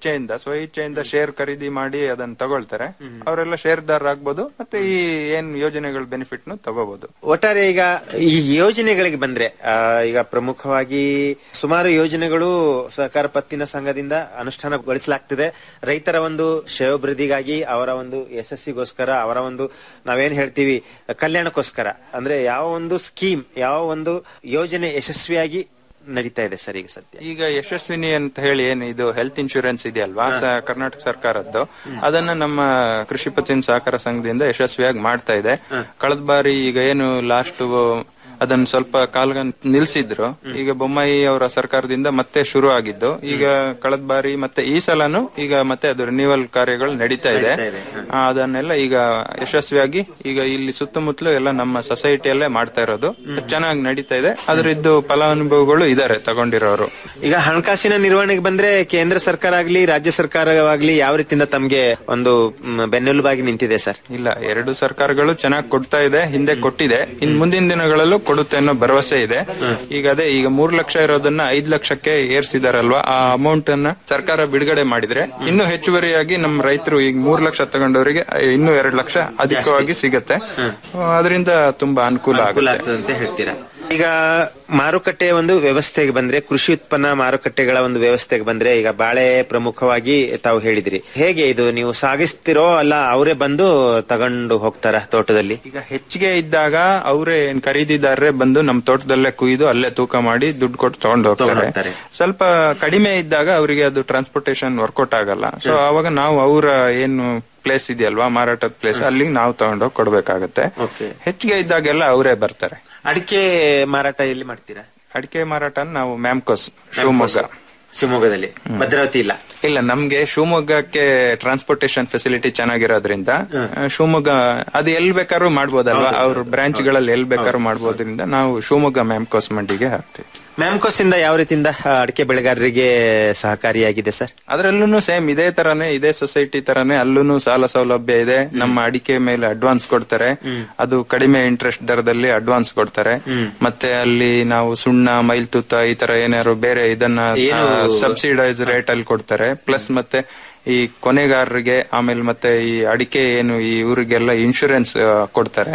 ಇಚ್ಛೆಯಿಂದ ಸ್ವ ಇಚ್ಛೆಯಿಂದ ಶೇರ್ ಖರೀದಿ ಮಾಡಿ ಅದನ್ನ ತಗೊಳ್ತಾರೆ ಅವರೆಲ್ಲ ಶೇರ್ದಾರರಾಗ್ಬೋದು ಮತ್ತೆ ಈ ಏನ್ ಯೋಜನೆಗಳ ಬೆನಿಫಿಟ್ ನು ತಗೋಬಹುದು ಒಟ್ಟಾರೆ ಈಗ ಈ ಯೋಜನೆಗಳಿಗೆ ಬಂದ್ರೆ ಆ, ಈಗ ಪ್ರಮುಖವಾಗಿ ಸುಮಾರು ಯೋಜನೆಗಳು ಸಹಕಾರ ಪತ್ತಿನ ಸಂಘದಿಂದ ಅನುಷ್ಠಾನಗೊಳಿಸಲಾಗ್ತಿದೆ ರೈತರ ಒಂದು ಶ್ರೇಯೋಭಿವೃದ್ಧಿಗಾಗಿ ಅವರ ಒಂದು ಯಶಸ್ಸಿಗೋಸ್ಕರ ಅವರ ಒಂದು ನಾವೇನ್ ಹೇಳ್ತೀವಿ ಕಲ್ಯಾಣಕ್ಕೋಸ್ಕರ ಅಂದ್ರೆ ಯಾವ ಒಂದು ಸ್ಕೀಮ್ ಯಾವ ಒಂದು ಯೋಜನೆ ಯಶಸ್ವಿಯಾಗಿ ನಡೀತಾ ಇದೆ ಸರ್ ಈಗ ಸದ್ಯ ಈಗ ಯಶಸ್ವಿನಿ ಅಂತ ಹೇಳಿ ಏನು ಇದು ಹೆಲ್ತ್ ಇನ್ಶೂರೆನ್ಸ್ ಇದೆಯಲ್ವಾ ಸ- ಕರ್ನಾಟಕ ಸರ್ಕಾರದ್ದು ಅದನ್ನ ನಮ್ಮ ಕೃಷಿ ಪತ್ತಿನ ಸಹಕಾರ ಸಂಘದಿಂದ ಯಶಸ್ವಿಯಾಗಿ ಮಾಡ್ತಾ ಇದೆ ಕಳೆದ ಬಾರಿ ಈಗ ಏನು ಲಾಸ್ಟ್ ಅದನ್ನ ಸ್ವಲ್ಪ ಕಾಲ ನಿಲ್ಸಿದ್ರು ಈಗ ಬೊಮ್ಮಾಯಿ ಅವರ ಸರ್ಕಾರದಿಂದ ಮತ್ತೆ ಶುರು ಆಗಿದ್ದು ಈಗ ಕಳೆದ ಬಾರಿ ಮತ್ತೆ ಈ ಸಲನು ಈಗ ಮತ್ತೆ ಅದು ರಿನ್ಯೂವಲ್ ಕಾರ್ಯಗಳು ನಡೀತಾ ಇದೆ ಆ, ಅದನ್ನೆಲ್ಲ ಈಗ ಯಶಸ್ವಿಯಾಗಿ ಈಗ ಇಲ್ಲಿ ಸುತ್ತಮುತ್ತಲು ಎಲ್ಲ ನಮ್ಮ ಸೊಸೈಟಿಯಲ್ಲೇ ಮಾಡ್ತಾ ಇರೋದು ಚೆನ್ನಾಗಿ ನಡೀತಾ ಇದೆ ಅದರದ್ದು ಫಲಾನುಭವಿಗಳು ಇದಾರೆ ತಗೊಂಡಿರೋರು ಈಗ ಹಣಕಾಸಿನ ನಿರ್ವಹಣೆಗೆ ಬಂದ್ರೆ ಕೇಂದ್ರ ಸರ್ಕಾರ ಆಗ್ಲಿ ರಾಜ್ಯ ಸರ್ಕಾರವಾಗ್ಲಿ ಯಾವ ರೀತಿಯಿಂದ ತಮ್ಗೆ ಒಂದು ಮ್, ಬೆನ್ನೆಲುಬಾಗಿ ನಿಂತಿದೆ ಸರ್ ಇಲ್ಲ ಎರಡು ಸರ್ಕಾರಗಳು ಚೆನ್ನಾಗಿ ಕೊಡ್ತಾ ಇದೆ ಹಿಂದೆ ಕೊಟ್ಟಿದೆ ಇನ್ ಮುಂದಿನ ದಿನಗಳಲ್ಲೂ ಕೊಡುತ್ತೆ ಅನ್ನೋ ಭರವಸೆ ಇದೆ ಈಗ ಅದೇ ಈಗ ಮೂರ್ ಲಕ್ಷ ಇರೋದನ್ನ ಐದ್ ಲಕ್ಷಕ್ಕೆ ಏರ್ಸಿದಾರಲ್ವಾ ಆ ಅಮೌಂಟ್ ಅನ್ನ ಸರ್ಕಾರ ಬಿಡುಗಡೆ ಮಾಡಿದ್ರೆ ಇನ್ನು ಹೆಚ್ಚುವರಿಯಾಗಿ ನಮ್ಮ ರೈತರು ಈಗ ಮೂರ್ ಲಕ್ಷ ತಗೊಂಡವರಿಗೆ ಇನ್ನೂ ಎರಡು ಲಕ್ಷ ಅಧಿಕವಾಗಿ ಸಿಗತ್ತೆ ಅದರಿಂದ ತುಂಬಾ ಅನುಕೂಲ ಅನುಕೂಲ ಆಗುತ್ತೆ ಆಗ್ತದೆ ಅಂತ ಹೇಳ್ತೀರಾ ಈಗ ಮಾರುಕಟ್ಟೆಯ ಒಂದು ವ್ಯವಸ್ಥೆಗೆ ಬಂದ್ರೆ ಕೃಷಿ ಉತ್ಪನ್ನ ಮಾರುಕಟ್ಟೆಗಳ ಒಂದು ವ್ಯವಸ್ಥೆಗೆ ಬಂದ್ರೆ ಈಗ ಬಾಳೆ ಪ್ರಮುಖವಾಗಿ ತಾವು ಹೇಳಿದಿರಿ ಹೇಗೆ ಇದು ನೀವು ಸಾಗಿಸ್ತಿರೋ ಅಲ್ಲ ಅವರೇ ಬಂದು ತಗೊಂಡು ಹೋಗ್ತಾರ ತೋಟದಲ್ಲಿ ಈಗ ಹೆಚ್ಚಿಗೆ ಇದ್ದಾಗ ಅವರೇ ಏನ್ ಖರೀದಿದಾರರೇ ಬಂದು ನಮ್ಮ ತೋಟದಲ್ಲೇ ಕುಯ್ದು ಅಲ್ಲೇ ತೂಕ ಮಾಡಿ ದುಡ್ಡು ಕೊಟ್ಟು ತಗೊಂಡು ತಗೊಂಡ್ ಹೋಗ್ತಾರೆ ಹೋಗ್ತಾರೆ. ಸ್ವಲ್ಪ ಕಡಿಮೆ ಇದ್ದಾಗ ಅವರಿಗೆ ಅದು ಟ್ರಾನ್ಸ್ಪೋರ್ಟೇಶನ್ ವರ್ಕೌಟ್ ಆಗಲ್ಲ ಸೊ ಅವಾಗ ನಾವು ಅವರ ಏನು ಪ್ಲೇಸ್ ಇದೆಯಲ್ವಾ ಮಾರಾಟದ ಪ್ಲೇಸ್ ಅಲ್ಲಿಗೆ ನಾವು ತಗೊಂಡೋಗಿ ಕೊಡ್ಬೇಕಾಗತ್ತೆ ಹೆಚ್ಚಿಗೆ ಇದ್ದಾಗೆಲ್ಲ ಅವರೇ ಬರ್ತಾರೆ ಅಡಿಕೆ ಮಾರಾಟ ಎಲ್ಲಿ ಮಾಡ್ತೀರಾ ಅಡಿಕೆ ಮಾರಾಟ ನಾವು ಮ್ಯಾಮ್ಕೋಸ್ ಶಿವಮೊಗ್ಗ ಶಿವಮೊಗ್ಗದಲ್ಲಿ ಭದ್ರಾವತಿ ಇಲ್ಲ ಇಲ್ಲ ನಮ್ಗೆ ಶಿವಮೊಗ್ಗಕ್ಕೆ ಟ್ರಾನ್ಸ್ಪೋರ್ಟೇಶನ್ ಫೆಸಿಲಿಟಿ ಚೆನ್ನಾಗಿರೋದ್ರಿಂದ ಆ, ಶಿವಮೊಗ್ಗ ಅದು ಎಲ್ ಬೇಕಾದ್ರೂ ಮಾಡ್ಬೋದಲ್ವಾ ಅವ್ರ ಬ್ರಾಂಚ್ ಗಳಲ್ಲಿ ಎಲ್ ಬೇಕಾದ್ರೂ ಮಾಡ್ಬೋದ್ರಿಂದ ನಾವು ಶಿವಮೊಗ್ಗ ಮ್ಯಾಮ್ಕೋಸ್ ಮಂಡಿಗೆ ಹಾಕ್ತಿವಿ ಮ್ಯಾಮ್ಕೋಸ್ ಇಂದ ಯಾವ ರೀತಿಯಿಂದ ಆ, ಅಡಿಕೆ ಬೆಳೆಗಾರರಿಗೆ ಸಹಕಾರಿಯಾಗಿದೆ ಸರ್ ಅದ್ರಲ್ಲೂ ಸೇಮ್ ಇದೇ ತರಾನೇ ಇದೇ ಸೊಸೈಟಿ ತರಾನೇ ಅಲ್ಲೂ ಸಾಲ ಸೌಲಭ್ಯ ಇದೆ ನಮ್ಮ ಅಡಿಕೆ ಮೇಲೆ ಅಡ್ವಾನ್ಸ್ ಕೊಡ್ತಾರೆ ಅದು ಕಡಿಮೆ ಇಂಟ್ರೆಸ್ಟ್ ದರದಲ್ಲಿ ಅಡ್ವಾನ್ಸ್ ಕೊಡ್ತಾರೆ ಮತ್ತೆ ಅಲ್ಲಿ ನಾವು ಸುಣ್ಣ ಮೈಲ್ತುತ್ತ ಈ ತರ ಏನಾದ್ರು ಬೇರೆ ಇದನ್ನ ಏನು- ಸಬ್ಸಿಡೈಸ್ ರೇಟ್ ಅಲ್ಲಿ ಕೊಡ್ತಾರೆ ಪ್ಲಸ್ ಮತ್ತೆ ಈ ಕೊನೆಗಾರರಿಗೆ ಆಮೇಲೆ ಮತ್ತೆ ಈ ಅಡಿಕೆ ಏನು ಈ ಊರಿಗೆಲ್ಲ ಇನ್ಶೂರೆನ್ಸ್ ಕೊಡ್ತಾರೆ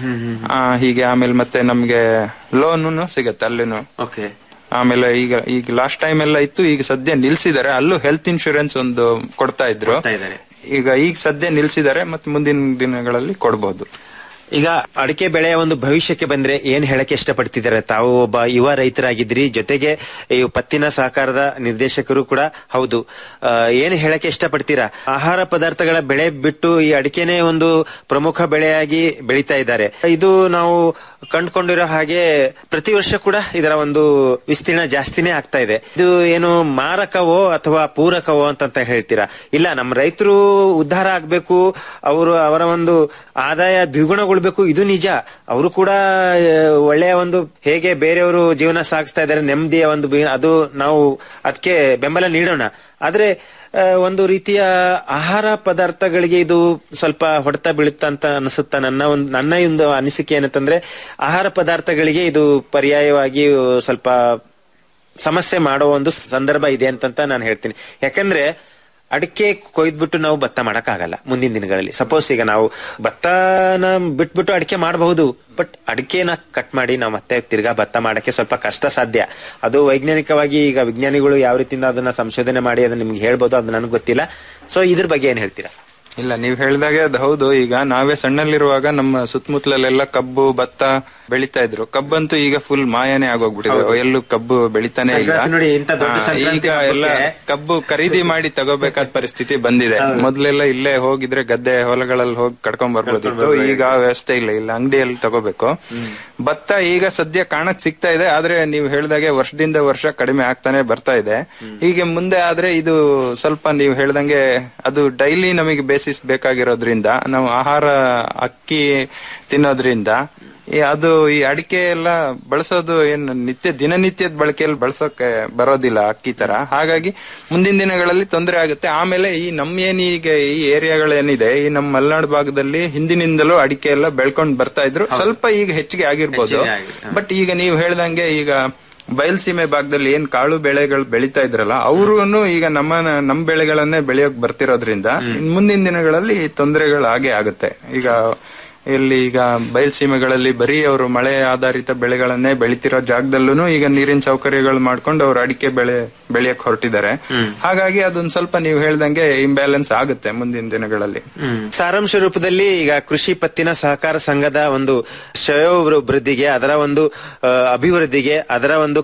ಆ, ಹೀಗೆ ಆಮೇಲೆ ಮತ್ತೆ ನಮ್ಗೆ ಲೋನು ಸಿಗತ್ತೆ ಅಲ್ಲಿನೂ ಓಕೆ ಆಮೇಲೆ ಈಗ ಈಗ ಲಾಸ್ಟ್ ಟೈಮ್ ಎಲ್ಲ ಇತ್ತು ಈಗ ಸದ್ಯ ನಿಲ್ಸಿದ್ದಾರೆ ಅಲ್ಲೂ ಹೆಲ್ತ್ ಇನ್ಶೂರೆನ್ಸ್ ಒಂದು ಕೊಡ್ತಾ ಇದ್ರು ಈಗ ಈಗ ಸದ್ಯ ನಿಲ್ಸಿದ್ದಾರೆ ಮತ್ತೆ ಮುಂದಿನ ದಿನಗಳಲ್ಲಿ ಕೊಡ್ಬೋದು ಈಗ ಅಡಿಕೆ ಬೆಳೆಯ ಒಂದು ಭವಿಷ್ಯಕ್ಕೆ ಬಂದ್ರೆ ಏನ್ ಹೇಳಕ್ಕೆ ಇಷ್ಟಪಡ್ತಿದ್ದಾರೆ ತಾವು ಒಬ್ಬ ಯುವ ರೈತರಾಗಿದ್ರಿ ಜೊತೆಗೆ ಈ ಪತ್ತಿನ ಸಹಕಾರದ ನಿರ್ದೇಶಕರು ಕೂಡ ಹೌದು ಆ, ಏನ್ ಹೇಳಕ್ಕೆ ಇಷ್ಟಪಡ್ತೀರಾ ಆಹಾರ ಪದಾರ್ಥಗಳ ಬೆಳೆ ಬಿಟ್ಟು ಈ ಅಡಿಕೆನೇ ಒಂದು ಪ್ರಮುಖ ಬೆಳೆಯಾಗಿ ಬೆಳೀತಾ ಇದ್ದಾರೆ ಇದು ನಾವು ಕಂಡುಕೊಂಡಿರೋ ಹಾಗೆ ಪ್ರತಿ ವರ್ಷ ಕೂಡ ಇದರ ಒಂದು ವಿಸ್ತೀರ್ಣ ಜಾಸ್ತಿನೇ ಆಗ್ತಾ ಇದೆ ಇದು ಏನು ಮಾರಕವೋ ಅಥವಾ ಪೂರಕವೋ ಅಂತ ಹೇಳ್ತೀರಾ ಇಲ್ಲ ನಮ್ಮ ರೈತರು ಉದ್ಧಾರ ಆಗ್ಬೇಕು ಅವರು ಅವರ ಒಂದು ಆದಾಯ ದ್ವಿಗುಣಗೊಳ್ಬೇಕು ಇದು ನಿಜ ಅವರು ಕೂಡ ಆ, ಒಳ್ಳೆಯ ಒಂದು ಹೇಗೆ ಬೇರೆಯವರು ಜೀವನ ಸಾಗಿಸ್ತಾ ಇದ್ದಾರೆ ನೆಮ್ಮದಿಯ ಒಂದು ಬಿ- ಅದು ನಾವು ಅದಕ್ಕೆ ಬೆಂಬಲ ನೀಡೋಣ ಆದ್ರೆ ಆ, ಒಂದು ರೀತಿಯ ಆಹಾರ ಪದಾರ್ಥಗಳಿಗೆ ಇದು ಸ್ವಲ್ಪ ಹೊಡೆತ ಬೀಳುತ್ತಾ ಅಂತ ಅನಿಸುತ್ತಾ ನನ್ನ ಒಂದು ನನ್ನ ಒಂದು ಅನಿಸಿಕೆ ಏನಂತಂದ್ರೆ ಆಹಾರ ಪದಾರ್ಥಗಳಿಗೆ ಇದು ಪರ್ಯಾಯವಾಗಿ ಸ್ವಲ್ಪ ಸಮಸ್ಯೆ ಮಾಡೋ ಒಂದು ಸಂದರ್ಭ ಇದೆ ಅಂತಂತ ನಾನು ಹೇಳ್ತೀನಿ ಯಾಕಂದ್ರೆ ಅಡಿಕೆ ಕೊಯ್ದ್ಬಿಟ್ಟು ನಾವು ಭತ್ತ ಮಾಡಕ್ಕಾಗಲ್ಲ ಮುಂದಿನ ದಿನಗಳಲ್ಲಿ ಸಪೋಸ್ ಈಗ ನಾವು ಭತ್ತನ ಬಿಟ್ಬಿಟ್ಟು ಅಡಿಕೆ ಮಾಡಬಹುದು ಬಟ್ ಅಡಿಕೆನ ಕಟ್ ಮಾಡಿ ನಾವು ಮತ್ತೆ ತಿರ್ಗಾ ಭತ್ತ ಮಾಡಕ್ಕೆ ಸ್ವಲ್ಪ ಕಷ್ಟ ಸಾಧ್ಯ ಅದು ವೈಜ್ಞಾನಿಕವಾಗಿ ಈಗ ವಿಜ್ಞಾನಿಗಳು ಯಾವ ರೀತಿಯಿಂದ ಅದನ್ನ ಸಂಶೋಧನೆ ಮಾಡಿ ಅದನ್ನ ನಿಮ್ಗೆ ಹೇಳ್ಬೋದು ಅದು ನನಗೆ ಗೊತ್ತಿಲ್ಲ ಸೊ ಇದ್ರ ಬಗ್ಗೆ ಏನ್ ಹೇಳ್ತೀರಾ ಇಲ್ಲ ನೀವ್ ಹೇಳ್ದಾಗೆ ಅದು ಹೌದು ಈಗ ನಾವೇ ಸಣ್ಣಲ್ಲಿರುವಾಗ ನಮ್ಮ ಸುತ್ತಮುತ್ತಲೆಲ್ಲ ಕಬ್ಬು ಭತ್ತ ಬೆಳಿತಾ ಇದ್ರು ಕಬ್ಬಂತೂ ಈಗ ಫುಲ್ ಮಾಯನೇ ಆಗೋಗ್ಬಿಟ್ಟಿದೆ ಹೌದು. ಎಲ್ಲೂ ಕಬ್ಬು ಬೆಳಿತಾನೆ ಇಲ್ಲ ಸಂಕ್ರಾಂತಿ ನೋಡಿ, ಇಂಥ ದೊಡ್ಡ ಆ, ಸಂಕ್ರಾಂತಿ ಈಗ ಎಲ್ಲ ಹಬ್ಬಕ್ಕೆ ಕಬ್ಬು ಖರೀದಿ ಮಾಡಿ ತಗೋಬೇಕಾದ ಪರಿಸ್ಥಿತಿ ಬಂದಿದೆ ಮೊದ್ಲೆಲ್ಲ ಇಲ್ಲೇ ಹೋಗಿದ್ರೆ ಗದ್ದೆ ಹೊಲಗಳಲ್ಲಿ ಹೋಗಿ ಕಡ್ಕೊಂಡ್ ಬರ್ಬೋದಿತ್ತು ಈಗ ಆ ವ್ಯವಸ್ಥೆ ಇಲ್ಲ ಇಲ್ಲ ಅಂಗಡಿಯಲ್ಲಿ ತಗೋಬೇಕು ಭತ್ತ ಈಗ ಸದ್ಯ ಕಾಣಕ್ ಸಿಗ್ತಾ ಇದೆ ಆದ್ರೆ ನೀವು ಹೇಳ್ದಾಗೆ ವರ್ಷದಿಂದ ವರ್ಷ ಕಡಿಮೆ ಆಗ್ತಾನೆ ಬರ್ತಾ ಇದೆ ಹೀಗೆ ಮುಂದೆ ಆದ್ರೆ ಇದು ಸ್ವಲ್ಪ ನೀವು ಹೇಳ್ದಂಗೆ ಅದು ಡೈಲಿ ನಮಗೆ ಬೇಸಿಸ್ ಬೇಕಾಗಿರೋದ್ರಿಂದ ನಾವು ಆಹಾರ ಅಕ್ಕಿ ತಿನ್ನೋದ್ರಿಂದ ಈ ಅದು ಈ ಅಡಿಕೆ ಎಲ್ಲ ಬಳಸೋದು ಏನು ನಿತ್ಯ ದಿನನಿತ್ಯದ ಬಳಕೆಯಲ್ಲಿ ಬಳಸೋಕೆ ಬರೋದಿಲ್ಲ ಅಕ್ಕಿ ತರ ಹಾಗಾಗಿ ಮುಂದಿನ ದಿನಗಳಲ್ಲಿ ತೊಂದರೆ ಆಗುತ್ತೆ ಆಮೇಲೆ ಈ ನಮ್ಮ ಏನ್ ಈಗ ಈ ಏರಿಯಾಗಳೇನಿದೆ ಈ ನಮ್ಮ ಮಲೆನಾಡು ಭಾಗದಲ್ಲಿ ಹಿಂದಿನಿಂದಲೂ ಅಡಿಕೆ ಎಲ್ಲ ಬೆಳ್ಕೊಂಡ್ ಬರ್ತಾ ಇದ್ರು ಸ್ವಲ್ಪ ಈಗ ಹೆಚ್ಚಿಗೆ ಆಗಿರ್ಬೋದು ಹೆಚ್ಚಿಗೆ ಆಗಿದೆ, ಬಟ್ ಈಗ ನೀವು ಹೇಳ್ದಂಗೆ ಈಗ ಬಯಲ್ಸೀಮೆ ಭಾಗದಲ್ಲಿ ಏನ್ ಕಾಳು ಬೆಳೆಗಳು ಬೆಳೀತಾ ಇದ್ರಲ್ಲ ಅವರು ಈಗ ನಮ್ಮ ನಮ್ ಬೆಳೆಗಳನ್ನೇ ಬೆಳೆಯೋಕ್ ಬರ್ತಿರೋದ್ರಿಂದ ಇನ್ ಮುಂದಿನ ದಿನಗಳಲ್ಲಿ ತೊಂದರೆಗಳು ಹಾಗೆ ಆಗುತ್ತೆ ಈಗ ಇಲ್ಲಿ ಈಗ ಬಯಲ್ಸೀಮೆಗಳಲ್ಲಿ ಬರೀ ಅವರು ಮಳೆ ಆಧಾರಿತ ಬೆಳೆಗಳನ್ನೇ ಬೆಳಿತಿರೋ ಜಾಗದಲ್ಲೂ ಈಗ ನೀರಿನ ಸೌಕರ್ಯಗಳು ಮಾಡ್ಕೊಂಡು ಅವ್ರು ಅಡಿಕೆ ಬೆಳೆ ಬೆಳೆಯಕ್ ಹೊರಟಿದ್ದಾರೆ ಹಾಗಾಗಿ ಅದೊಂದ್ ಸ್ವಲ್ಪ ನೀವು ಹೇಳ್ದಂಗೆ ಇಂಬ್ಯಾಲೆನ್ಸ್ ಆಗುತ್ತೆ ಮುಂದಿನ ದಿನಗಳಲ್ಲಿ ಸಾರಾಂಶ ರೂಪದಲ್ಲಿ ಈಗ ಕೃಷಿ ಪತ್ತಿನ ಸಹಕಾರ ಸಂಘದ ಒಂದು ಶ್ರೇಯೋಭಿವೃದ್ಧಿಗೆ ಅದರ ಒಂದು ಆ, ಅಭಿವೃದ್ಧಿಗೆ ಅದರ ಒಂದು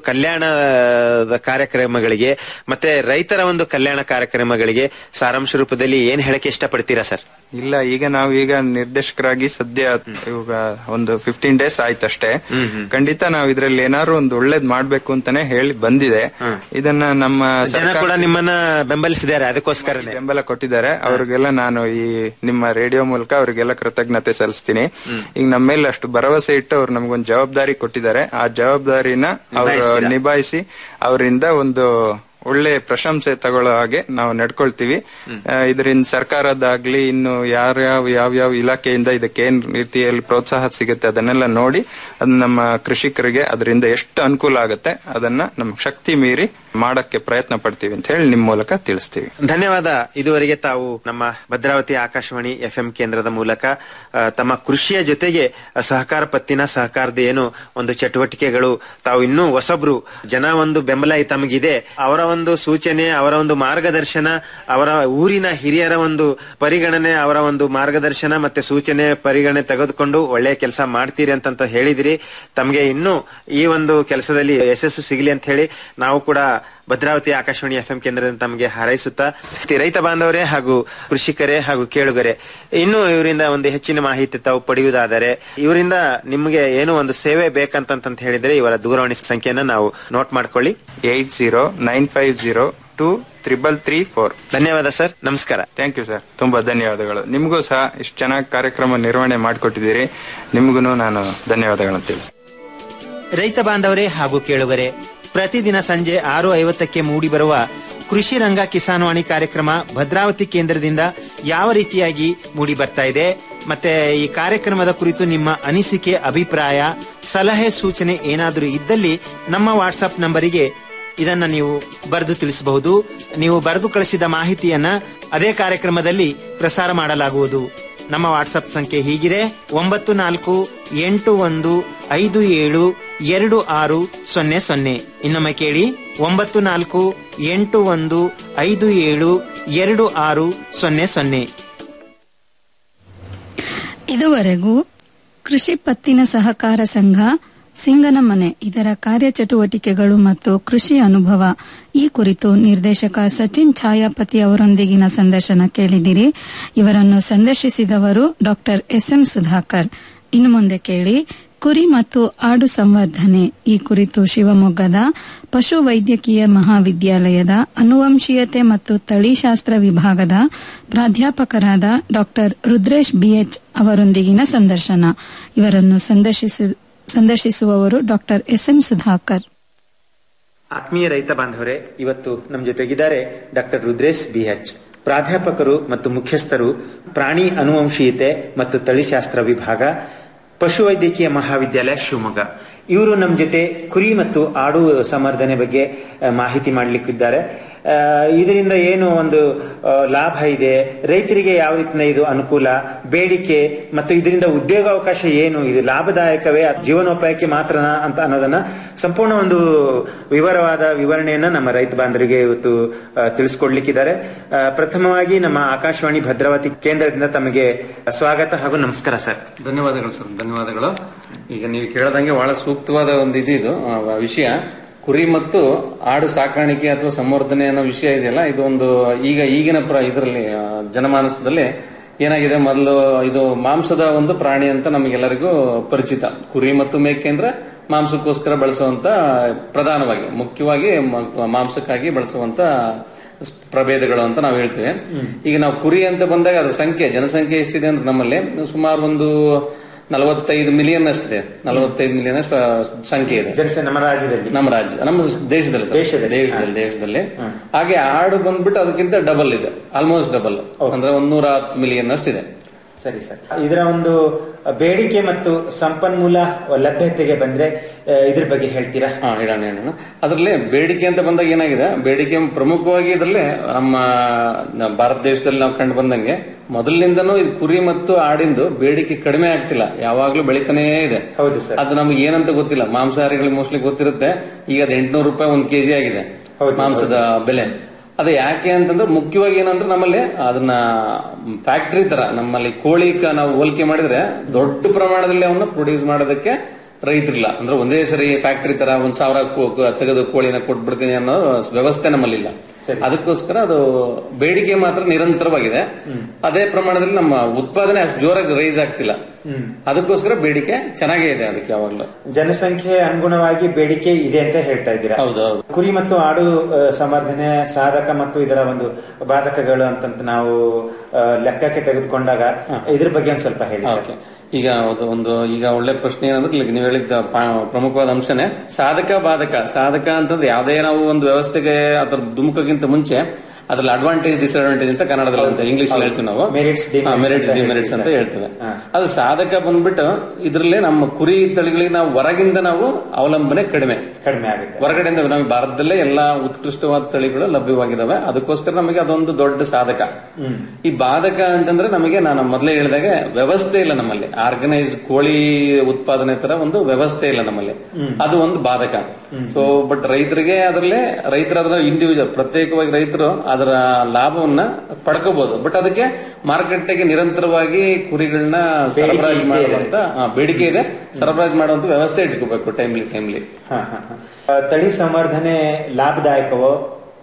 ಕಲ್ಯಾಣದ ಕಾರ್ಯಕ್ರಮಗಳಿಗೆ ಮತ್ತೆ ರೈತರ ಒಂದು ಕಲ್ಯಾಣ ಕಾರ್ಯಕ್ರಮಗಳಿಗೆ ಸಾರಾಂಶ ರೂಪದಲ್ಲಿ ಏನ್ ಹೇಳಕ್ಕೆ ಇಷ್ಟಪಡ್ತೀರಾ ಸರ್ ಇಲ್ಲ ಈಗ ನಾವು ಈಗ ನಿರ್ದೇಶಕರಾಗಿ ಸದ್ಯ ಇವಾಗ ಒಂದು ಫಿಫ್ಟೀನ್ ಡೇಸ್ ಆಯ್ತಷ್ಟೇ ಖಂಡಿತ ನಾವು ಇದ್ರಲ್ಲಿ ಏನಾದ್ರು ಒಂದು ಒಳ್ಳೇದ್ ಮಾಡ್ಬೇಕು ಅಂತಾನೆ ಹೇಳಿ ಬಂದಿದೆ ಇದನ್ನ ನಮ್ಮ ಜನ ಸರ್ಕಾರ- ಕೂಡ ನಿಮ್ಮನ್ನ ಬೆಂಬಲಿಸಿದ್ದಾರೆ ಅದಕ್ಕೋಸ್ಕರ ಬೆಂಬಲ ಕೊಟ್ಟಿದ್ದಾರೆ ಅವ್ರಿಗೆಲ್ಲ ನಾನು ಈ ನಿಮ್ಮ ರೇಡಿಯೋ ಮೂಲಕ ಅವರಿಗೆಲ್ಲ ಕೃತಜ್ಞತೆ ಸಲ್ಲಿಸ್ತೀನಿ ಈಗ ನಮ್ಮ ಮೇಲೆ ಅಷ್ಟು ಭರವಸೆ ಇಟ್ಟು ಅವ್ರು ನಮ್ಗೊಂದು ಜವಾಬ್ದಾರಿ ಕೊಟ್ಟಿದ್ದಾರೆ ಆ ಜವಾಬ್ದಾರಿನ ಅವರು ನಿಭಾಯಿಸ್ತೀರಾ? ನಿಭಾಯಿಸಿ ಅವರಿಂದ ಒಂದು ಒಳ್ಳೆ ಪ್ರಶಂಸೆ ತಗೊಳ್ಳೋ ಹಾಗೆ ನಾವು ನಡ್ಕೊಳ್ತೀವಿ ಇದರಿಂದ ಸರ್ಕಾರದಾಗ್ಲಿ ಇನ್ನು ಯಾರ್ಯಾವ ಯಾವ್ಯಾವ ಇಲಾಖೆಯಿಂದ ಇದಕ್ಕೆ ಏನ್ ರೀತಿಯಲ್ಲಿ ಪ್ರೋತ್ಸಾಹ ಸಿಗುತ್ತೆ ಅದನ್ನೆಲ್ಲ ನೋಡಿ ಅದನ್ನ ನಮ್ಮ ಕೃಷಿಕರಿಗೆ ಅದರಿಂದ ಎಷ್ಟು ಅನುಕೂಲ ಆಗುತ್ತೆ ಅದನ್ನ ನಮ್ಮ ಶಕ್ತಿ ಮೀರಿ ಮಾಡಕ್ಕೆ ಪ್ರಯತ್ನ ಪಡ್ತೀವಿ ಅಂತ ಹೇಳಿ ನಿಮ್ ಮೂಲಕ ತಿಳಿಸ್ತೀವಿ ಧನ್ಯವಾದ ಇದುವರೆಗೆ ತಾವು ನಮ್ಮ ಭದ್ರಾವತಿ ಆಕಾಶವಾಣಿ ಎಫ್ ಕೇಂದ್ರದ ಮೂಲಕ ಆ, ತಮ್ಮ ಕೃಷಿಯ ಜೊತೆಗೆ ಸಹಕಾರ ಪತ್ತಿನ ಸಹಕಾರದ ಏನು ಒಂದು ಚಟುವಟಿಕೆಗಳು ತಾವು ಇನ್ನೂ ಹೊಸಬ್ರು ಜನ ಒಂದು ಬೆಂಬಲ ತಮಗಿದೆ ಅವರ ಒಂದು ಸೂಚನೆ ಅವರ ಒಂದು ಮಾರ್ಗದರ್ಶನ ಅವರ ಊರಿನ ಹಿರಿಯರ ಒಂದು ಪರಿಗಣನೆ ಅವರ ಒಂದು ಮಾರ್ಗದರ್ಶನ ಮತ್ತೆ ಸೂಚನೆ ಪರಿಗಣನೆ ತೆಗೆದುಕೊಂಡು ಒಳ್ಳೆಯ ಕೆಲಸ ಮಾಡ್ತೀರಿ ಅಂತ ಹೇಳಿದಿರಿ ತಮಗೆ ಇನ್ನೂ ಈ ಒಂದು ಕೆಲಸದಲ್ಲಿ ಯಶಸ್ಸು ಸಿಗಲಿ ಅಂತ ಹೇಳಿ ನಾವು ಕೂಡ ಭದ್ರಾವತಿ ಆಕಾಶವಾಣಿ ಎಫ್ ಕೇಂದ್ರದಿಂದ ತಮಗೆ ಹಾರೈಸುತ್ತಾ ರೈತ ಬಾಂಧವರೇ ಹಾಗೂ ಕೃಷಿಕರೇ ಹಾಗೂ ಕೇಳುಗರೆ ಇನ್ನು ಇವರಿಂದ ಒಂದು ಹೆಚ್ಚಿನ ಮಾಹಿತಿ ತಾವು ಪಡೆಯುವುದಾದರೆ ಇವರಿಂದ ನಿಮಗೆ ಏನೋ ಒಂದು ಸೇವೆ ಬೇಕಂತಂತ ಹೇಳಿದ್ರೆ ಇವರ ದೂರವಾಣಿ ಸಂಖ್ಯೆಯನ್ನ ನಾವು ನೋಟ್ ಮಾಡ್ಕೊಳ್ಳಿ eight zero nine five zero two triple three four ಧನ್ಯವಾದ ಸರ್ ನಮಸ್ಕಾರ ಥ್ಯಾಂಕ್ ಯು ಸರ್ ತುಂಬಾ ಧನ್ಯವಾದಗಳು ನಿಮಗೂ ಸಹ ಇಷ್ಟು ಚೆನ್ನಾಗಿ ಕಾರ್ಯಕ್ರಮ ನಿರ್ವಹಣೆ ಮಾಡಿಕೊಟ್ಟಿದ್ದೀರಿ ನಿಮಗೂ ನಾನು ಧನ್ಯವಾದಗಳನ್ನು ತಿಳಿಸ್ತೀನಿ ರೈತ ಬಾಂಧವರೇ ಹಾಗೂ ಕೇಳುಗರೆ ಪ್ರತಿದಿನ ಸಂಜೆ ಆರು ಐವತ್ತಕ್ಕೆ ಮೂಡಿಬರುವ ಕೃಷಿ ರಂಗ ಕಿಸಾನ್ವಾಣಿ ಕಾರ್ಯಕ್ರಮ ಭದ್ರಾವತಿ ಕೇಂದ್ರದಿಂದ ಯಾವ ರೀತಿಯಾಗಿ ಮೂಡಿ ಬರ್ತಾ ಇದೆ ಮತ್ತೆ ಈ ಕಾರ್ಯಕ್ರಮದ ಕುರಿತು ನಿಮ್ಮ ಅನಿಸಿಕೆ ಅಭಿಪ್ರಾಯ ಸಲಹೆ ಸೂಚನೆ ಏನಾದರೂ ಇದ್ದಲ್ಲಿ ನಮ್ಮ ವಾಟ್ಸ್ಆಪ್ ನಂಬರಿಗೆ ಇದನ್ನ ನೀವು ಬರೆದು ತಿಳಿಸಬಹುದು ನೀವು ಬರೆದು ಕಳಿಸಿದ ಮಾಹಿತಿಯನ್ನ ಅದೇ ಕಾರ್ಯಕ್ರಮದಲ್ಲಿ ಪ್ರಸಾರ ಮಾಡಲಾಗುವುದು ನಮ್ಮ ವಾಟ್ಸಪ್ ಸಂಖ್ಯೆ ಹೀಗಿದೆ ಒಂಬತ್ತು ನಾಲ್ಕು ಎಂಟು ಒಂದು ಐದು ಏಳು ಎರಡು ಆರು ಸೊನ್ನೆ ಸೊನ್ನೆ ಇನ್ನೊಮ್ಮೆ ಕೇಳಿ ಒಂಬತ್ತು ನಾಲ್ಕು ಎಂಟು ಒಂದು ಐದು ಏಳು ಎರಡು ಆರು ಸೊನ್ನೆ ಸೊನ್ನೆ ಇದುವರೆಗೂ ಕೃಷಿ ಪತ್ತಿನ ಸಹಕಾರ ಸಂಘ ಸಿಂಗನಮನೆ ಇದರ ಕಾರ್ಯಚಟುವಟಿಕೆಗಳು ಮತ್ತು ಕೃಷಿ ಅನುಭವ ಈ ಕುರಿತು ನಿರ್ದೇಶಕ ಸಚಿನ್ ಛಾಯಾಪತಿ ಅವರೊಂದಿಗಿನ ಸಂದರ್ಶನ ಕೇಳಿದಿರಿ ಇವರನ್ನು ಸಂದರ್ಶಿಸಿದವರು ಡಾಕ್ಟರ್ ಎಸ್ಎಂ ಸುಧಾಕರ್ ಇನ್ನು ಮುಂದೆ ಕೇಳಿ ಕುರಿ ಮತ್ತು ಆಡು ಸಂವರ್ಧನೆ ಈ ಕುರಿತು ಶಿವಮೊಗ್ಗದ ಪಶು ವೈದ್ಯಕೀಯ ಮಹಾವಿದ್ಯಾಲಯದ ಅನುವಂಶೀಯತೆ ಮತ್ತು ತಳಿಶಾಸ್ತ್ರ ವಿಭಾಗದ ಪ್ರಾಧ್ಯಾಪಕರಾದ ಡಾಕ್ಟರ್ ರುದ್ರೇಶ್ ಬಿಎಚ್ ಅವರೊಂದಿಗಿನ ಸಂದರ್ಶನ ಇವರನ್ನು ಸಂದರ್ಶಿಸಿ- ಸಂದರ್ಶಿಸುವವರು ಡಾಕ್ಟರ್ ಎಸ್ಎಂ ಸುಧಾಕರ್ ಆತ್ಮೀಯ ರೈತ ಬಾಂಧವರೇ ಇವತ್ತು ನಮ್ಮ ಜೊತೆಗಿದ್ದಾರೆ ಡಾಕ್ಟರ್ ರುದ್ರೇಶ್ ಬಿಎಚ್ ಪ್ರಾಧ್ಯಾಪಕರು ಮತ್ತು ಮುಖ್ಯಸ್ಥರು ಪ್ರಾಣಿ ಅನುವಂಶೀಯತೆ ಮತ್ತು ತಳಿಶಾಸ್ತ್ರ ವಿಭಾಗ ಪಶುವೈದ್ಯಕೀಯ ಮಹಾವಿದ್ಯಾಲಯ ಶಿವಮೊಗ್ಗ ಇವರು ನಮ್ಮ ಜೊತೆ ಕುರಿ ಮತ್ತು ಆಡು ಸಂವರ್ಧನೆ ಬಗ್ಗೆ ಆ, ಮಾಹಿತಿ ಮಾಡಲಿಕ್ಕಿದ್ದಾರೆ ಆ, ಇದರಿಂದ ಏನು ಒಂದು ಆ, ಲಾಭ ಇದೆ ರೈತರಿಗೆ ಯಾವ ರೀತಿಯ ಇದು ಅನುಕೂಲ ಬೇಡಿಕೆ ಮತ್ತು ಇದರಿಂದ ಉದ್ಯೋಗಾವಕಾಶ ಏನು ಇದು ಲಾಭದಾಯಕವೇ ಅಥವಾ ಜೀವನೋಪಾಯಕ್ಕೆ ಮಾತ್ರನಾ ಅಂತ ಅನ್ನೋದನ್ನ ಸಂಪೂರ್ಣ ಒಂದು ವಿವರವಾದ ವಿವರಣೆಯನ್ನ ನಮ್ಮ ರೈತ ಬಾಂಧವರಿಗೆ ಇವತ್ತು ಆ, ತಿಳಿಸ್ಕೊಡ್ಲಿಕ್ಕಿದ್ದಾರೆ ಆ, ಪ್ರಥಮವಾಗಿ ನಮ್ಮ ಆಕಾಶವಾಣಿ ಭದ್ರಾವತಿ ಕೇಂದ್ರದಿಂದ ತಮಗೆ ಸ್ವಾಗತ ಹಾಗೂ ನಮಸ್ಕಾರ ಸರ್ ಧನ್ಯವಾದಗಳು ಸರ್ ಧನ್ಯವಾದಗಳು ಈಗ ನೀವು ಕೇಳದಂಗೆ ಬಹಳ ಸೂಕ್ತವಾದ ಒಂದು ಇದು ಇದು ಆ, ವಿಷಯ ಕುರಿ ಮತ್ತು ಆಡು ಸಾಕಾಣಿಕೆ ಅಥವಾ ಸಂವರ್ಧನೆ ಅನ್ನೋ ವಿಷಯ ಇದೆಯಲ್ಲ ಇದು ಒಂದು ಈಗ ಈಗಿನ ಪ್ರ ಇದರಲ್ಲಿ ಆ, ಜನಮಾನಸದಲ್ಲಿ ಏನಾಗಿದೆ ಮೊದಲು ಇದು ಮಾಂಸದ ಒಂದು ಪ್ರಾಣಿ ಅಂತ ನಮಗೆಲ್ಲರಿಗೂ ಪರಿಚಿತ ಕುರಿ ಮತ್ತು ಮೇಕೆ ಅಂದ್ರೆ ಮಾಂಸಕ್ಕೋಸ್ಕರ ಬಳಸುವಂತ ಪ್ರಧಾನವಾಗಿ ಮುಖ್ಯವಾಗಿ ಮ- ಮಾಂಸಕ್ಕಾಗಿ ಬಳಸುವಂತ ಸ್- ಪ್ರಭೇದಗಳು ಅಂತ ನಾವು ಹೇಳ್ತೇವೆ ಈಗ ನಾವು ಕುರಿ ಅಂತ ಬಂದಾಗ ಅದ್ರ ಸಂಖ್ಯೆ ಜನಸಂಖ್ಯೆ ಎಷ್ಟಿದೆ ಅಂದ್ರೆ ನಮ್ಮಲ್ಲಿ ಸುಮಾರು ಒಂದು ನಲವತ್ತೈದು ಮಿಲಿಯನ್ ಅಷ್ಟಿದೆ ನಲವತ್ತೈದು ಮಿಲಿಯನ್ ಅಷ್ಟು ಸಂಖ್ಯೆ ಇದೆ ಜನಸಂಖ್ಯೆ ನಮ್ಮ ರಾಜ್ಯದಲ್ಲಿ ನಮ್ಮ ರಾಜ್ಯ ನಮ್ಮ ದೇಶದಲ್ಲಿ ಸರ್. ದೇಶದಲ್ಲಿ. ದೇಶದಲ್ಲಿ ದೇಶದಲ್ಲಿ ಹಾಗೆ ಆಡು ಬಂದ್ಬಿಟ್ಟು ಅದಕ್ಕಿಂತ ಡಬಲ್ ಇದೆ ಆಲ್ಮೋಸ್ಟ್ ಡಬಲ್ ಅಂದ್ರೆ ಒಂದೂರ ಹತ್ತು ಮಿಲಿಯನ್ ಅಷ್ಟಿದೆ ಸರಿ ಸರ್ ಇದರ ಒಂದು ಬೇಡಿಕೆ ಮತ್ತು ಸಂಪನ್ಮೂಲ ಲಭ್ಯತೆಗೆ ಬಂದ್ರೆ ಆ, ಇದ್ರ ಬಗ್ಗೆ ಹೇಳ್ತೀರಾ ಹಾ ಹೇಳೋಣ ಹೇಳೋಣ ಅದರಲ್ಲಿ ಬೇಡಿಕೆ ಅಂತ ಬಂದಾಗ ಏನಾಗಿದೆ ಬೇಡಿಕೆ ಪ್ರಮುಖವಾಗಿ ಇದರಲ್ಲಿ ನಮ್ಮ ನ- ಭಾರತ ದೇಶದಲ್ಲಿ ನಾವು ಕಂಡು ಬಂದಂಗೆ ಮೊದಲಿನಿಂದನೂ ಇದು ಕುರಿ ಮತ್ತು ಆಡಿಂದು ಬೇಡಿಕೆ ಕಡಿಮೆ ಆಗ್ತಿಲ್ಲ ಯಾವಾಗ್ಲೂ ಬೆಳಿತಾನೇ ಇದೆ ಹೌದು ಸರ್ ಅದು ನಮ್ಗೆ ಏನಂತ ಗೊತ್ತಿಲ್ಲ ಮಾಂಸಾಹಾರಿಗಳಿಗೆ ಮೋಸ್ಟ್ಲಿ ಗೊತ್ತಿರುತ್ತೆ ಈಗ ಅದು ಎಂಟುನೂರು ರೂಪಾಯಿ ಒಂದು ಕೆಜಿ ಆಗಿದೆ ಮಾಂಸದ ಬೆಲೆ ಅದು ಯಾಕೆ ಅಂತಂದ್ರೆ ಮುಖ್ಯವಾಗಿ ಏನಂದ್ರೆ ನಮ್ಮಲ್ಲಿ ಅದನ್ನ ಫ್ಯಾಕ್ಟರಿ ತರ ನಮ್ಮಲ್ಲಿ ಕೋಳಿ ಕ- ನಾವು ಹೋಲಿಕೆ ಮಾಡಿದ್ರೆ ದೊಡ್ಡ ಪ್ರಮಾಣದಲ್ಲಿ ಅವನ್ನ ಪ್ರೊಡ್ಯೂಸ್ ಮಾಡೋದಕ್ಕೆ ರೈತರಿಲ್ಲ ಅಂದ್ರೆ ಒಂದೇ ಸರಿ ಫ್ಯಾಕ್ಟರಿ ತರ ಒಂದ್ ಸಾವಿರ ಕೋ- ಕ- ತೆಗೆದು ಕೋಳಿನ ಕೊಟ್ಬಿಡ್ತೀನಿ ಅನ್ನೋ ವ್ಯವಸ್ಥೆ ನಮ್ಮಲ್ಲಿಲ್ಲ ಅದಕ್ಕೋಸ್ಕರ ಅದು ಬೇಡಿಕೆ ಮಾತ್ರ ನಿರಂತರವಾಗಿದೆ ಅದೇ ಪ್ರಮಾಣದಲ್ಲಿ ನಮ್ಮ ಉತ್ಪಾದನೆ ಅಷ್ಟು ಜೋರಾಗಿ ರೈಸ್ ಆಗ್ತಿಲ್ಲ ಅದಕ್ಕೋಸ್ಕರ ಬೇಡಿಕೆ ಚೆನ್ನಾಗೇ ಇದೆ ಅದಕ್ಕೆ ಯಾವಾಗ್ಲೂ ಜನಸಂಖ್ಯೆ ಅನುಗುಣವಾಗಿ ಬೇಡಿಕೆ ಇದೆ ಅಂತ ಹೇಳ್ತಾ ಇದ್ದೀರಾ ಹೌದೌದು ಕುರಿ ಮತ್ತು ಆಡು ಆ, ಸಂವರ್ಧನೆ ಸಾಧಕ ಮತ್ತು ಇದರ ಒಂದು ಬಾಧಕಗಳು ಅಂತಂತ ನಾವು ಆ, ಲೆಕ್ಕಕ್ಕೆ ತೆಗೆದುಕೊಂಡಾಗ ಇದ್ರ ಬಗ್ಗೆ ಒಂದ್ ಸ್ವಲ್ಪ ಹೇಳಿ ಸರ್ ಓಕೆ. ಈಗ ಅದು ಒಂದು ಈಗ ಒಳ್ಳೆ ಪ್ರಶ್ನೆ ಏನಂದ್ರೆ ಈಗ ನೀವು ಹೇಳಿದ ಪಾ- ಪ್ರಮುಖವಾದ ಅಂಶನೇ ಸಾಧಕ ಬಾಧಕ ಸಾಧಕ ಅಂತಂದ್ರೆ ಯಾವುದೇ ನಾವು ಒಂದು ವ್ಯವಸ್ಥೆಗೆ ಅದರ ಧುಮುಕಕ್ಕಿಂತ ಮುಂಚೆ ಅದ್ರಲ್ಲಿ ಅಡ್ವಾಂಟೇಜ್ ಡಿಸ್ಅಡ್ವಾಂಟೇಜ್ ಅಂತ ಕನ್ನಡದಲ್ಲಿ ಅಂತ ಇಂಗ್ಲಿಷ್ ಹೇಳ್ತೀವಿ ನಾವು Merits, demerits ಮೆರಿಟ್ಸ್ ಅಂತ ಡಿಮೆರಿಟ್ಸ್ ಅಂತ ಹೇಳ್ತೀವಿ ಹೇಳ್ತೇವೆ ಅದು ಸಾಧಕ ಬಂದ್ಬಿಟ್ಟು ಇದ್ರಲ್ಲಿ ನಮ್ಮ ಕುರಿ ತಳಿಗಳಿಗೆ ನಾವು ಹೊರಗಿಂದ ನಾವು ಅವಲಂಬನೆ ಕಡಿಮೆ ಕಡಿಮೆ ಆಗುತ್ತೆ ಹೊರಗಡೆಯಿಂದ ನಮಗೆ ಭಾರತದಲ್ಲೇ ಎಲ್ಲಾ ಉತ್ಕೃಷ್ಟವಾದ ತಳಿಗಳು ಲಭ್ಯವಾಗಿದಾವೆ ಅದಕ್ಕೋಸ್ಕರ ನಮಗೆ ಅದೊಂದು ದೊಡ್ಡ ಸಾಧಕ ಈ ಬಾಧಕ ಅಂತಂದ್ರೆ ನಮಗೆ ನಾನು ಮೊದಲೇ ಹೇಳಿದಾಗೆ ವ್ಯವಸ್ಥೆ ಇಲ್ಲ ನಮ್ಮಲ್ಲಿ ಆರ್ಗನೈಸ್ಡ್ ಕೋಳಿ ಉತ್ಪಾದನೆ ತರ ಒಂದು ವ್ಯವಸ್ಥೆ ಇಲ್ಲ ನಮ್ಮಲ್ಲಿ ಅದು ಒಂದು ಬಾಧಕ ಸೊ ಬಟ್ ರೈತರಿಗೆ ಅದರಲ್ಲೇ ರೈತರ ಅದರ ಇಂಡಿವಿಜುವಲ್ ಪ್ರತ್ಯೇಕವಾಗಿ ರೈತರು ಅದರ ಲಾಭವನ್ನ ಪಡ್ಕೋಬಹುದು ಬಟ್ ಅದಕ್ಕೆ ಮಾರುಕಟ್ಟೆಗೆ ನಿರಂತರವಾಗಿ ಕುರಿಗಳನ್ನ ಸರಬರಾಜು ಇದೆ. ಮಾಡುವಂತ ಆ, ಬೇಡಿಕೆ ಇದೆ ಸರಬರಾಜು ಮಾಡುವಂತ ವ್ಯವಸ್ಥೆ ಇಟ್ಕೋಬೇಕು ಟೈಮ್ಲಿ ಟೈಮ್ಲಿ ಹ, ಹ, ಹ. ಆ, ತಳಿ ಸಂವರ್ಧನೆ ಲಾಭದಾಯಕವೋ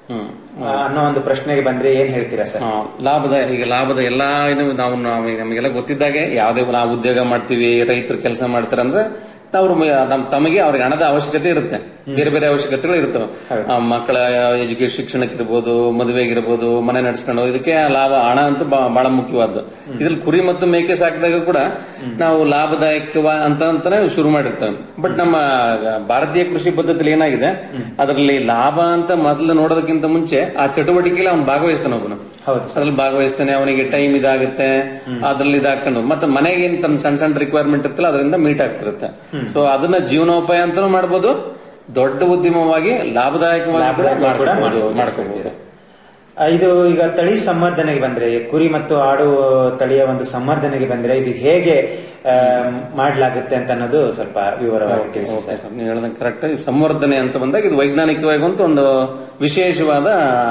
ಆ, ಅನ್ನೋ ಒಂದು ಪ್ರಶ್ನೆಗೆ ಬಂದ್ರೆ ಏನ್ ಹೇಳ್ತೀರಾ ಸರ್ ಆ, ಲಾಭದ ಈಗ ಲಾಭದ ಎಲ್ಲಾ ಏನು ನಾವು ನಾವು ನಮಗೆಲ್ಲ ಗೊತ್ತಿದ್ದಾಗೆ ಯಾವ್ದೇ ನಾವು ಉದ್ಯೋಗ ಮಾಡ್ತೀವಿ ರೈತರು ಕೆಲಸ ಮಾಡ್ತಾರೆ ಅಂದ್ರೆ ಅವ್ರು ಮ- ನಮ್ ತಮಗೆ ಅವ್ರಿಗೆ ಹಣದ ಅವಶ್ಯಕತೆ ಇರುತ್ತೆ ಬೇರೆ ಬೇರೆ ಅವಶ್ಯಕತೆಗಳು ಇರ್ತವೆ ಆ, ಮಕ್ಕಳ ಎಜುಕೇಶನ್ ಶಿಕ್ಷಣಕ್ಕಿರ್ಬೋದು ಮದುವೆಗಿರ್ಬೋದು ಮನೆ ನಡೆಸ್ಕೊಂಡು ಇದಕ್ಕೆ ಲಾಭ ಹಣ ಅಂತ ಬಾ- ಬಹಳ ಮುಖ್ಯವಾದ್ದು ಇದ್ರಲ್ಲಿ ಕುರಿ ಮತ್ತು ಮೇಕೆ ಸಾಕಿದಾಗ ಕೂಡ ನಾವು ಲಾಭದಾಯಕವ ಅಂತ ಅಂತಾನೆ ಶುರು ಮಾಡಿರ್ತೇವೆ ಬಟ್ ನಮ್ಮ ಭಾರತೀಯ ಕೃಷಿ ಪದ್ಧತಿಯಲ್ಲಿ ಏನಾಗಿದೆ ಅದರಲ್ಲಿ ಲಾಭ ಅಂತ ಮೊದಲು ನೋಡೋದಕ್ಕಿಂತ ಮುಂಚೆ ಆ ಚಟುವಟಿಕೆಯಲ್ಲಿ ಅವ್ನು ಭಾಗವಹಿಸ್ತಾನೆ ಒಬ್ಬನು ಅದ್ರಲ್ಲಿ ಭಾಗವಹಿಸ್ತಾನೆ ಅವನಿಗೆ ಟೈಮ್ ಇದಾಗುತ್ತೆ ಅದ್ರಲ್ಲಿ ಇದಾಕೊಂಡು ಮತ್ತೆ ಮನೆಗೆ ಏನ್ ತನ್ನ ಸಣ್ಣ ಸಣ್ಣ ರಿಕ್ವೈರ್ಮೆಂಟ್ ಇರ್ತಲ್ಲ ಅದರಿಂದ ಮೀಟ್ ಆಗ್ತಿರುತ್ತೆ ಸೊ ಅದನ್ನ ಜೀವನೋಪಾಯ ಅಂತಾನೂ ಮಾಡ್ಬೋದು ದೊಡ್ಡ ಉದ್ಯಮವಾಗಿ ಲಾಭದಾಯಕವಾಗಿ ಕೂಡ ಕೂಡ ಮಾಡ್ಕೋಬಹುದು ಮಾಡ್ಕೋಬಹುದು ಆ, ಇದು ಈಗ ತಳಿ ಸಂವರ್ಧನೆಗೆ ಬಂದ್ರೆ ಕುರಿ ಮತ್ತು ಆಡು ತಳಿಯ ಒಂದು ಸಂವರ್ಧನೆಗೆ ಬಂದ್ರೆ ಇದು ಹೇಗೆ ಆ, ಮಾಡ್ಲಾಗುತ್ತೆ ಅಂತ ಅನ್ನೋದು ಸ್ವಲ್ಪ ವಿವರವಾಗಿ ತಿಳಿಸಿ ಓಕೆ ಸರ್ ನೀವು ಹೇಳ್ದಂಗೆ ಕರೆಕ್ಟ್ ಸಂವರ್ಧನೆ ಅಂತ ಬಂದಾಗ ಇದು ವೈಜ್ಞಾನಿಕವಾಗಿ ಅಂತ ಒಂದು ವಿಶೇಷವಾದ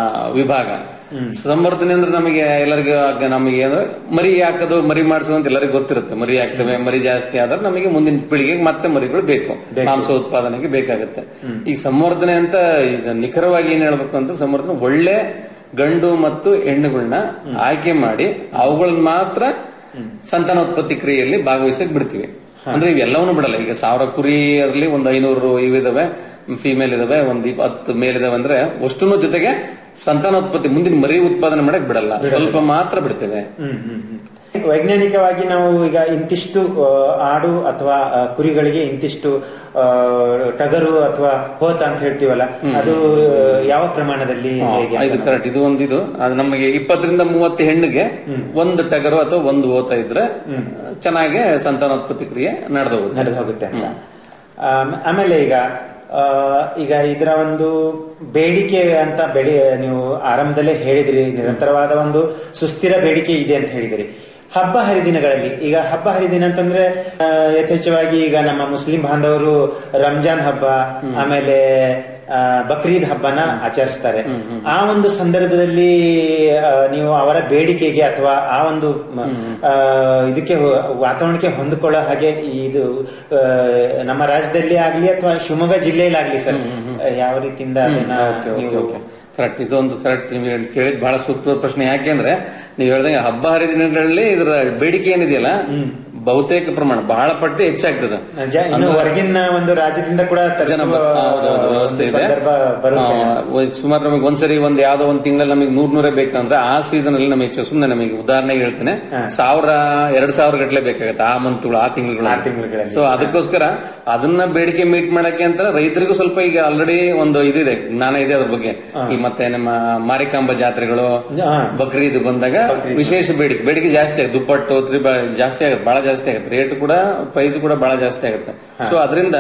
ವಿಭಾಗ ಸಂವರ್ಧನೆ ಅಂದ್ರೆ ನಮಗೆ ಎಲ್ಲರಿಗೂ ಆಗ ನಮಗೆ ಅಂದ್ರೆ ಮರಿ ಹಾಕೋದು ಮರಿ ಮಾಡಿಸೋದು ಅಂತ ಎಲ್ಲರಿಗೂ ಗೊತ್ತಿರುತ್ತೆ ಮರಿ ಹಾಕ್ತೇವೆ ಮರಿ ಜಾಸ್ತಿ ಆದ್ರೆ ನಮಗೆ ಮುಂದಿನ ಪೀಳಿಗೆಗೆ ಮತ್ತೆ ಮರಿಗಳು ಬೇಕು ಮಾಂಸ ಉತ್ಪಾದನೆಗೆ ಬೇಕಾಗುತ್ತೆ ಈಗ ಸಂವರ್ಧನೆ ಅಂತ ಈಗ ನಿಖರವಾಗಿ ಏನ್ ಹೇಳ್ಬೇಕು ಅಂತ ಸಂವರ್ಧನೆ ಒಳ್ಳೆ ಗಂಡು ಮತ್ತು ಹೆಣ್ಣುಗಳನ್ನ ಆಯ್ಕೆ ಮಾಡಿ ಅವುಗಳನ್ನ ಮಾತ್ರ ಸಂತಾನೋತ್ಪತ್ತಿ ಕ್ರಿಯೆಯಲ್ಲಿ ಭಾಗವಹಿಸಕ್ ಬಿಡ್ತೀವಿ ಅಂದ್ರೆ ಇವೆಲ್ಲವನ್ನೂ ಬಿಡಲ್ಲ ಈಗ ಸಾವಿರ ಕುರಿ ಅದರಲ್ಲಿ ಒಂದು ಐನೂರು ಇವಿದಾವೆ ಫಿಮೇಲ್ ಇದಾವೆ ಒಂದ್ ಇಪ್- ಹತ್ತು ಮೇಲ್ ಇದಾವೆ ಅಂದ್ರೆ ಅಷ್ಟನ್ನು ಜೊತೆಗೆ ಸಂತಾನೋತ್ಪತ್ತಿ ಮುಂದಿನ ಮರಿ ಉತ್ಪಾದನೆ ಮಾಡಕ್ ಬಿಡಲ್ಲ ಸ್ವಲ್ಪ ಮಾತ್ರ ಬಿಡ್ತೇವೆ ಹ್ಮ್, ಹ್ಮ್, ಹ್ಮ್. ವೈಜ್ಞಾನಿಕವಾಗಿ ನಾವು ಈಗ ಇಂತಿಷ್ಟು ಆ, ಆಡು ಅಥವಾ ಆ, ಕುರಿಗಳಿಗೆ ಇಂತಿಷ್ಟು ಆ, ಟಗರು ಅಥವಾ ಹೋತ ಅಂತ ಹೇಳ್ತೀವಲ್ಲ ಅದು ಆ, ಯಾವ ಪ್ರಮಾಣದಲ್ಲಿ ಹಾ, ಹೇಗೆ ಅಂತ ಇದು ಕರೆಕ್ಟ್ ಇದು ಒಂದಿದು ಅದು ನಮಗೆ ಇಪ್ಪತ್ತರಿಂದ ಮೂವತ್ತು ಹೆಣ್ಣಿಗೆ ಒಂದು ಟಗರು ಅಥವಾ ಒಂದು ಓತ ಇದ್ರೆ ಚೆನ್ನಾಗಿ ಸಂತಾನೋತ್ಪತ್ತಿ ಕ್ರಿಯೆ ನಡೆದು ನಡೆದು ಹೋಗುತ್ತೆ ಅಂತ ಆಮ್- ಆಮೇಲೆ ಈಗ ಆ, ಈಗ ಇದರ ಒಂದು ಬೇಡಿಕೆ ಅಂತ ಬೆಳೆ ನೀವು ಆರಂಭದಲ್ಲೇ ಹೇಳಿದ್ರಿ ನಿರಂತರವಾದ ಒಂದು ಸುಸ್ಥಿರ ಬೇಡಿಕೆ ಇದೆ ಅಂತ ಹೇಳಿದಿರಿ ಹಬ್ಬ ಹರಿದಿನಗಳಲ್ಲಿ ಈಗ ಹಬ್ಬ ಹರಿದಿನ ಅಂತಂದ್ರೆ ಆ, ಯಥೇಚ್ಛವಾಗಿ ಈಗ ನಮ್ಮ ಮುಸ್ಲಿಂ ಬಾಂಧವರು ರಂಜಾನ್ ಹಬ್ಬ ಆಮೇಲೆ ಆ, ಬಕ್ರೀದ್ ಹಬ್ಬನ ಆಚರಿಸ್ತಾರೆ ಆ ಒಂದು ಸಂದರ್ಭದಲ್ಲಿ ಆ, ನೀವು ಅವರ ಬೇಡಿಕೆಗೆ ಅಥವಾ ಆ ಒಂದು ಮ, ಆ, ಇದಕ್ಕೆ ಹೊ- ವಾತಾವರಣಕ್ಕೆ ಹೊಂದಿಕೊಳ್ಳೋ ಹಾಗೆ ಇದು ಆ, ನಮ್ಮ ರಾಜ್ಯದಲ್ಲಿ ಆಗ್ಲಿ ಅಥವಾ ಶಿವಮೊಗ್ಗ ಜಿಲ್ಲೆಯಲ್ಲಿ ಆಗ್ಲಿ ಸರ್ ಯಾವ ರೀತಿಯಿಂದ ಅದನ್ನ ನೀವು ಕರೆಕ್ಟ್ ಇದೊಂದು ಕರೆಕ್ಟ್ ನೀವು ಹೇಳ್- ಕೇಳಿದ್ ಬಹಳ ಸೂಕ್ತವಾದ ಪ್ರಶ್ನೆ ಯಾಕೆಂದ್ರೆ ನೀವು ಹೇಳ್ದಂಗೆ ಹಬ್ಬ ಹರಿದಿನಗಳಲ್ಲಿ ಇದರ ಬೇಡಿಕೆ ಏನಿದೆಯಲ್ಲ ಬಹುತೇಕ ಪ್ರಮಾಣ ಬಹಳ ಪಟ್ಟು ಹೆಚ್ಚಾಗ್ತದೆ ಜ- ಇನ್ನು ಅಂದ್ರೆ- ಹೊರಗಿನ ಒಂದು ರಾಜ್ಯದಿಂದ ಕೂಡ ಜನ ತರಿಸುವ ಬ- ಹೌದು, ಹೌದು, ವ್ಯವಸ್ಥೆ ಒಂದು ಇದೆ ಸಂದರ್ಭ ಬರುತ್ತೆ ಆ, ಒಂದ್ ಸುಮಾರು ನಮಗೆ ಒಂದ್ಸರಿ ಒಂದ್ ಯಾವ್ದೋ ಒಂದ್ ತಿಂಗಳಲ್ಲಿ ನಮಗೆ ನೂರ್ ನೂರೇ ಬೇಕಂದ್ರೆ ಆ ಸೀಸನ್ ಅಲ್ಲಿ ನಮಗೆ ಹೆಚ್ಚು ಸುಮ್ನೆ ನಮಗೆ ಉದಾಹರಣೆಗೆ ಹೇಳ್ತೇನೆ ಸಾವಿರ ಎರಡ್ ಸಾವಿರ ಗಟ್ಲೆ ಬೇಕಾಗತ್ತೆ ಆ ಮಂತ್ಗಳು ಆ ತಿಂಗಳು ಸೊ ಅದಕ್ಕೋಸ್ಕರ ಅದನ್ನ ಬೇಡಿಕೆ ಮೀಟ್ ಮಾಡಕ್ಕೆ ಅಂತ ರೈತರಿಗೂ ಸ್ವಲ್ಪ ಈಗ ಆಲ್ರೆಡಿ ಒಂದು ಇದಿದೆ ಜ್ಞಾನ ಇದೆ ಅದ್ರ ಬಗ್ಗೆ ಈ ಮತ್ತೆ ನಮ್ಮ ಮಾರಿಕಾಂಬ ಜಾತ್ರೆಗಳು ಬಕ್ರೀದ್ ಬಂದಾಗ ವಿಶೇಷ ಬೇಡಿಕೆ ಬೇಡಿಕೆ ಜಾಸ್ತಿ ಆಗುತ್ತೆ ದುಪ್ಪಟ್ಟು ತ್ರಿಬ ಜಾಸ್ತಿ ಆಗುತ್ತೆ ಬಹಳ ಜಾಸ್ತಿ ಆಗುತ್ತೆ ರೇಟ್ ಕೂಡ ಪ್ರೈಸ್ ಕೂಡ ಬಹಳ ಜಾಸ್ತಿ ಆಗುತ್ತೆ ಸೊ ಅದರಿಂದ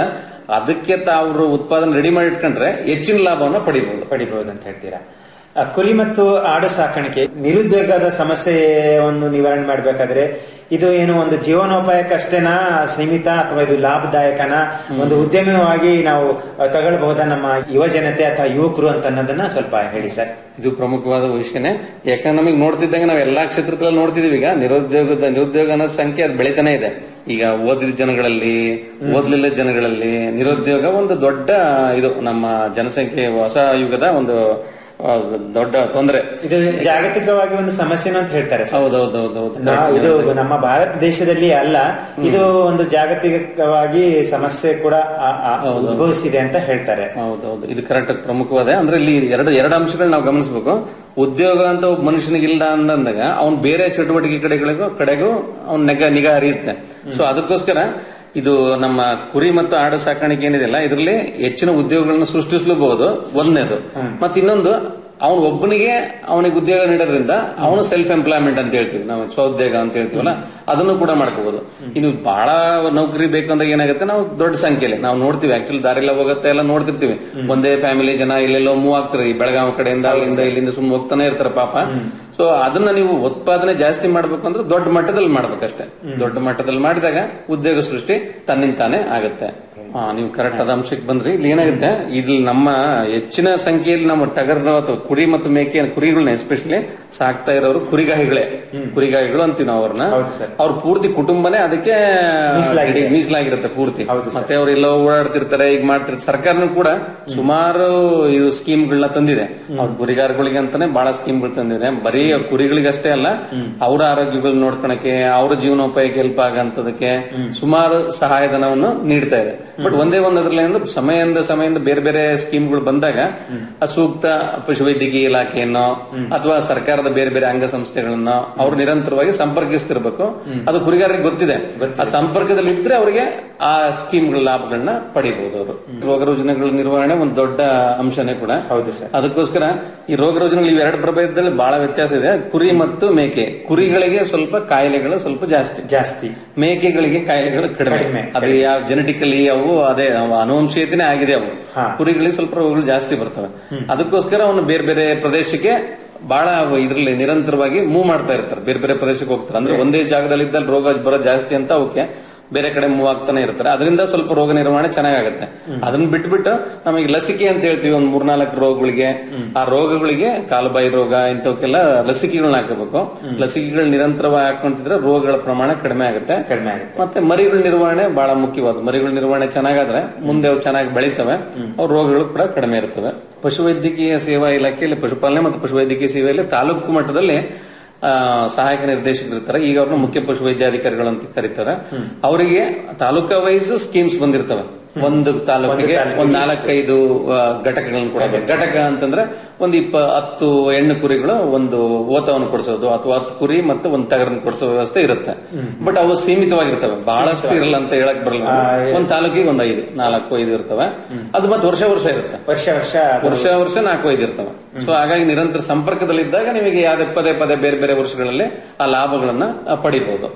ಅದಕ್ಕೆ ತಾವು ಉತ್ಪಾದನೆ ರೆಡಿ ಮಾಡಿ ಇಟ್ಕೊಂಡ್ರೆ ಹೆಚ್ಚಿನ ಲಾಭವನ್ನ ಪಡಿಬಹುದು ಪಡಿಬಹುದು ಅಂತ ಹೇಳ್ತೀರಾ ಆ, ಕುರಿ ಮತ್ತು ಆಡು ಸಾಕಾಣಿಕೆ ನಿರುದ್ಯೋಗದ ಸಮಸ್ಯೆಯನ್ನು ನಿವಾರಣೆ ಮಾಡಬೇಕಾದ್ರೆ ಇದು ಏನು ಒಂದು ಜೀವನೋಪಾಯಕ್ಕಷ್ಟೇನಾ ಸೀಮಿತ ಅಥವಾ ಇದು ಲಾಭದಾಯಕನ ಒಂದು ಉದ್ಯಮವಾಗಿ ನಾವು ಆ, ತಗೊಳ್ಬಹುದಾ ನಮ್ಮ ಯುವ ಜನತೆ ಅಥವಾ ಯುವಕರು ಅಂತ ಅನ್ನೋದನ್ನ ಸ್ವಲ್ಪ ಹೇಳಿ ಸರ್ ಇದು ಪ್ರಮುಖವಾದ ವಿಷಯನೇ ಯಾಕಂದ್ರೆ ನಮಗೆ ನೋಡ್ತಿದ್ದಂಗೆ ನಾವು ಎಲ್ಲಾ ಕ್ಷೇತ್ರದಲ್ಲಿ ನೋಡ್ತಿದೀವಿ ಈಗ ನಿರುದ್ಯೋಗದ ನಿರುದ್ಯೋಗ ಅನ್ನೋ ಸಂಖ್ಯೆ ಅದು ಬೆಳಿತಾನೆ ಇದೆ ಈಗ ಓದಿದ ಜನಗಳಲ್ಲಿ ಓದ್ಲಿಲ್ಲ ಜನಗಳಲ್ಲಿ ನಿರುದ್ಯೋಗ ಒಂದು ದೊಡ್ಡ ಇದು ನಮ್ಮ ಜನಸಂಖ್ಯೆ ಹೊಸ ಯುಗದ ಒಂದು ಆ, ದೊಡ್ಡ ತೊಂದರೆ ಇದು ಜಾಗತಿಕವಾಗಿ ಒಂದು ಸಮಸ್ಯೆನೂ ಅಂತ ಹೇಳ್ತಾರೆ ಸರ್. ಹೌದೌದೌದೌದು ನಾ- ಇದು ನಮ್ಮ ಭಾರತ ದೇಶದಲ್ಲಿ ಅಲ್ಲ ಇದು ಒಂದು ಜಾಗತಿಕವಾಗಿ ಸಮಸ್ಯೆ ಕೂಡ ಆ- ಆ ಉದ್ಭವಿಸಿದೆ ಅಂತ ಹೇಳ್ತಾರೆ ಹೌದೌದು ಇದು ಕರೆಕ್ಟ್ ಪ್ರಮುಖವಾದ ಅಂದ್ರೆ ಇಲ್ಲಿ ಎರಡು ಎರಡು ಅಂಶಗಳನ್ನ ನಾವು ಗಮನಿಸಬೇಕು ಉದ್ಯೋಗ ಅಂತ ಒಬ್ಬ ಮನುಷ್ಯನಿಗೆ ಇಲ್ಲ ಅಂದಾಗ ಅವ್ನ್ ಬೇರೆ ಚಟುವಟಿಕೆ ಕಡೆಗಳಿಗೂ ಕಡೆಗೂ ಅವ್ನ ನೆಗ ನಿಗಾ ಹರಿಯುತ್ತೆ ಸೊ ಅದಕ್ಕೋಸ್ಕರ ಇದು ನಮ್ಮ ಕುರಿ ಮತ್ತು ಆಡು ಸಾಕಾಣಿಕೆ ಏನಿದೆಯಲ್ಲ ಇದರಲ್ಲಿ ಹೆಚ್ಚಿನ ಉದ್ಯೋಗಗಳನ್ನ ಸೃಷ್ಟಿಸಲೂಬಹುದು ಒಂದನೇದು ಮತ್ತೆ ಇನ್ನೊಂದು ಅವನ ಒಬ್ಬನಿಗೆ ಅವನಿಗೆ ಉದ್ಯೋಗ ನೀಡೋದ್ರಿಂದ ಅವನು ಸೆಲ್ಫ್ ಎಂಪ್ಲಾಯ್ಮೆಂಟ್ ಅಂತ ಹೇಳ್ತೀವಿ ನಾವು ಸ್ವಉದ್ಯೋಗ ಅಂತ ಹೇಳ್ತೀವಲ್ಲ ಅದನ್ನು ಕೂಡ ಮಾಡ್ಕೋಬಹುದು ಇನ್ನು ಬಹಳ ನೌಕರಿ ಬೇಕು ಅಂದಾಗ ಏನಾಗುತ್ತೆ ನಾವು ದೊಡ್ಡ ಸಂಖ್ಯೆಯಲ್ಲಿ ನಾವು ನೋಡ್ತೀವಿ ಆಕ್ಚುಲಿ ದಾರಿಲ್ಲ ಹೋಗುತ್ತೆ ಎಲ್ಲ ನೋಡ್ತಿರ್ತೀವಿ ಒಂದೇ ಫ್ಯಾಮಿಲಿ ಜನ ಇಲ್ಲೆಲ್ಲೋ ಮೂವ್ ಆಗ್ತಾರೆ ಈ ಬೆಳಗಾವಿ ಕಡೆಯಿಂದ ಅಲ್ಲಿಂದ ಇಲ್ಲಿಂದ ಸುಮ್ಮನೆ ಹೋಗ್ತಾನೆ ಇರ್ತಾರೆ ಪಾಪ ಸೊ ಅದನ್ನ ನೀವು ಉತ್ಪಾದನೆ ಜಾಸ್ತಿ ಮಾಡ್ಬೇಕು ಅಂದ್ರೆ ದೊಡ್ಡ ಮಟ್ಟದಲ್ಲಿ ಮಾಡ್ಬೇಕಷ್ಟೇ ದೊಡ್ಡ ಮಟ್ಟದಲ್ಲಿ ಮಾಡಿದಾಗ ಉದ್ಯೋಗ ಸೃಷ್ಟಿ ತನ್ನಿಂತಾನೆ ಆಗುತ್ತೆ ಹಾ ನೀವು ಕರೆಕ್ಟ್ ಆದ ಅಂಶಕ್ಕೆ ಬಂದ್ರಿ ಇಲ್ಲಿ ಏನಾಗುತ್ತೆ ಇಲ್ಲಿ ನಮ್ಮ ಹೆಚ್ಚಿನ ಸಂಖ್ಯೆಯಲ್ಲಿ ನಮ್ಮ ಟಗರ್ ಅಥವಾ ಕುರಿ ಮತ್ತು ಮೇಕೆ ಕುರಿಗಳನ್ನ ಎಸ್ಪೆಷಲಿ ಸಾಕ್ತಾ ಇರೋರು ಕುರಿಗಾಹಿಗಳೇ ಕುರಿಗಾಹಿಗಳು ಅಂತೀವಿ ನಾವು ಅವ್ರನ್ನ ಅವ್ರ ಪೂರ್ತಿ ಕುಟುಂಬನೇ ಅದಕ್ಕೆ ಮೀಸಲಾಗಿದೆ. ಇಡೀ ಮೀಸಲಾಗಿರುತ್ತೆ ಪೂರ್ತಿ ಮತ್ತೆ ಅವರೆಲ್ಲ ಓಡಾಡ್ತಿರ್ತಾರೆ ಈಗ ಮಾಡ್ತಿರ್ತಾರೆ ಸರ್ಕಾರನು ಕೂಡ ಸುಮಾರು ಇದು ಸ್ಕೀಮ್ಗಳನ್ನ ತಂದಿದೆ ಅವ್ರ ಕುರಿಗಾರಗಳಿಗೆ ಅಂತಾನೆ ಬಹಳ ಸ್ಕೀಮ್ಗಳು ತಂದಿದೆ ಬರೀ ಕುರಿಗಳಿಗಷ್ಟೇ ಅಲ್ಲ ಅವರ ಆರೋಗ್ಯಗಳು ನೋಡ್ಕೊಳಕ್ಕೆ ಅವರ ಜೀವನೋಪಾಯಕ್ಕೆ ಹೆಲ್ಪ್ ಆಗಂತದಕ್ಕೆ ಸುಮಾರು ಸಹಾಯಧನವನ್ನು ನೀಡ್ತಾ ಇದೆ ಬಟ್ ಒಂದೇ ಒಂದು ಅದ್ರಲ್ಲಿ ಅಂದ್ರೆ ಸಮಯದಿಂದ ಸಮಯದಿಂದ ಬೇರೆ ಬೇರೆ ಸ್ಕೀಮ್ಗಳು ಬಂದಾಗ ಆ ಸೂಕ್ತ ಪಶುವೈದ್ಯಕೀಯ ಇಲಾಖೆಯನ್ನು ಅಥವಾ ಸರ್ಕಾರದ ಬೇರೆ ಬೇರೆ ಅಂಗಸಂಸ್ಥೆಗಳನ್ನ ಅವ್ರು ನಿರಂತರವಾಗಿ ಸಂಪರ್ಕಿಸ್ತಿರ್ಬೇಕು ಅದು ಕುರಿಗಾರರಿಗೆ ಗೊತ್ತಿದೆ ಆ ಸಂಪರ್ಕದಲ್ಲಿ ಇದ್ರೆ ಅವರಿಗೆ ಆ ಸ್ಕೀಮ್ಗಳ ಲಾಭಗಳನ್ನ ಪಡಿಬಹುದು ಅವರು ರೋಗ ರುಜಿನಗಳ ನಿರ್ವಹಣೆ ಒಂದು ದೊಡ್ಡ ಅಂಶನೇ ಕೂಡ ಹೌದು ಸರ್ ಅದಕ್ಕೋಸ್ಕರ ಈ ರೋಗ ರುಜಿನಗಳು ಇವೆರಡು ಪ್ರಭೇದದಲ್ಲಿ ಬಹಳ ವ್ಯತ್ಯಾಸ ಇದೆ ಕುರಿ ಮತ್ತು ಮೇಕೆ ಕುರಿಗಳಿಗೆ ಸ್ವಲ್ಪ ಕಾಯಿಲೆಗಳು ಸ್ವಲ್ಪ ಜಾಸ್ತಿ ಜಾಸ್ತಿ ಮೇಕೆಗಳಿಗೆ ಕಾಯಿಲೆಗಳು ಕಡಿಮೆ ಅದು ಯಾವ ಜೆನೆಟಿಕಲಿ ಅವು ಅದೇ ಅವು ಅನುವಂಶೀಯತೆನೇ ಆಗಿದೆ ಅವು ಕುರಿಗಳಿಗೆ ಸ್ವಲ್ಪ ರೋಗಗಳು ಜಾಸ್ತಿ ಬರ್ತವೆ ಅದಕ್ಕೋಸ್ಕರ ಅವನು ಬೇರೆ ಬೇರೆ ಪ್ರದೇಶಕ್ಕೆ ಬಹಳ ಇದ್ರಲ್ಲಿ ನಿರಂತರವಾಗಿ ಮೂವ್ ಮಾಡ್ತಾ ಇರ್ತಾರೆ ಬೇರೆ ಬೇರೆ ಪ್ರದೇಶಕ್ಕೆ ಹೋಗ್ತಾರೆ ಅಂದ್ರೆ ಒಂದೇ ಜಾಗದಲ್ಲಿ ಇದ್ದಲ್ಲಿ ರೋಗ ಬರೋ ಜಾಸ್ತಿ ಅಂತ ಅವಕ್ಕೆ ಬೇರೆ ಕಡೆ ಮೂವ್ ಆಗ್ತಾನೆ ಇರ್ತಾರೆ ಅದರಿಂದ ಸ್ವಲ್ಪ ರೋಗ ನಿರ್ವಹಣೆ ಚೆನ್ನಾಗುತ್ತೆ ಅದನ್ನ ಬಿಟ್ಬಿಟ್ಟು ನಮಗೆ ಲಸಿಕೆ ಅಂತ ಹೇಳ್ತೀವಿ ಒಂದ್ ಮೂರ್ನಾಲ್ಕು ರೋಗಗಳಿಗೆ ಆ ರೋಗಗಳಿಗೆ ಕಾಲುಬಾಯಿ ರೋಗ ಇಂಥವಕ್ಕೆಲ್ಲ ಲಸಿಕೆಗಳನ್ನ ಹಾಕಬೇಕು ಲಸಿಕೆಗಳು ನಿರಂತರವಾಗಿ ಹಾಕೊಂತಿದ್ರೆ ರೋಗಗಳ ಪ್ರಮಾಣ ಕಡಿಮೆ ಆಗುತ್ತೆ ಕಡಿಮೆ ಆಗುತ್ತೆ ಮತ್ತೆ ಮರಿಗಳ ನಿರ್ವಹಣೆ ಬಹಳ ಮುಖ್ಯವಾದ ಮರಿಗಳ ನಿರ್ವಹಣೆ ಚೆನ್ನಾಗಾದ್ರೆ ಮುಂದೆ ಅವು ಚೆನ್ನಾಗಿ ಬೆಳಿತವೆ ಅವ್ರ ರೋಗಗಳು ಕೂಡ ಕಡಿಮೆ ಇರ್ತವೆ ಪಶುವೈದ್ಯಕೀಯ ಸೇವಾ ಇಲಾಖೆಯಲ್ಲಿ ಪಶುಪಾಲನೆ ಮತ್ತು ಪಶುವೈದ್ಯಕೀಯ ಸೇವೆಯಲ್ಲಿ ತಾಲೂಕು ಮಟ್ಟದಲ್ಲಿ ಆ, ಸಹಾಯಕ ನಿರ್ದೇಶಕರು ಇರ್ತಾರೆ ಈಗ ಅವ್ರನ್ನ ಮುಖ್ಯ ಪಶುವೈದ್ಯಾಧಿಕಾರಿಗಳು ಅಂತ ಕರೀತಾರೆ ಅವರಿಗೆ ತಾಲೂಕಾ ವೈಸ್ ಸ್ಕೀಮ್ಸ್ ಬಂದಿರ್ತವೆ ಒಂದು ತಾಲೂಕಿಗೆ ಒಂದ್ ನಾಲ್ಕೈದು ಆ, ಘಟಕಗಳನ್ನು ಕೊಡೋದು ಘಟಕ ಅಂತಂದ್ರೆ ಒಂದು ಇಪ್ಪ ಹತ್ತು ಹೆಣ್ಣು ಕುರಿಗಳು ಒಂದು ಓತವನ್ನು ಕೊಡಿಸೋದು ಅಥವಾ ಹತ್ತು ಕುರಿ ಮತ್ತು ಒಂದು ಟಗರನ್ನು ಕೊಡಿಸೋ ವ್ಯವಸ್ಥೆ ಇರುತ್ತೆ ಬಟ್ ಅವು ಸೀಮಿತವಾಗಿರ್ತವೆ ಬಹಳಷ್ಟು ಇರಲ್ಲ ಅಂತ ಹೇಳಕ್ ಬರಲ್ಲ ಒಂದ್ ತಾಲೂಕಿಗೆ ಒಂದ್ ಐದು ನಾಲ್ಕು ಐದು ಇರ್ತವೆ ಅದು ಮತ್ತೆ ವರ್ಷ ವರ್ಷ ಇರುತ್ತೆ ವರ್ಷ ವರ್ಷ ವರ್ಷ ವರ್ಷ ನಾಲ್ಕು ಐದು ಇರ್ತವೆ ಸೊ ಹಾಗಾಗಿ ನಿರಂತರ ಸಂಪರ್ಕದಲ್ಲಿದ್ದಾಗ ನಿಮಗೆ ಯಾವ್ದೇ ಪದೇ ಪದೇ ಬೇರೆ ಬೇರೆ ವರ್ಷಗಳಲ್ಲಿ ಆ ಲಾಭಗಳನ್ನ ಆ, ಪಡಿಬಹುದು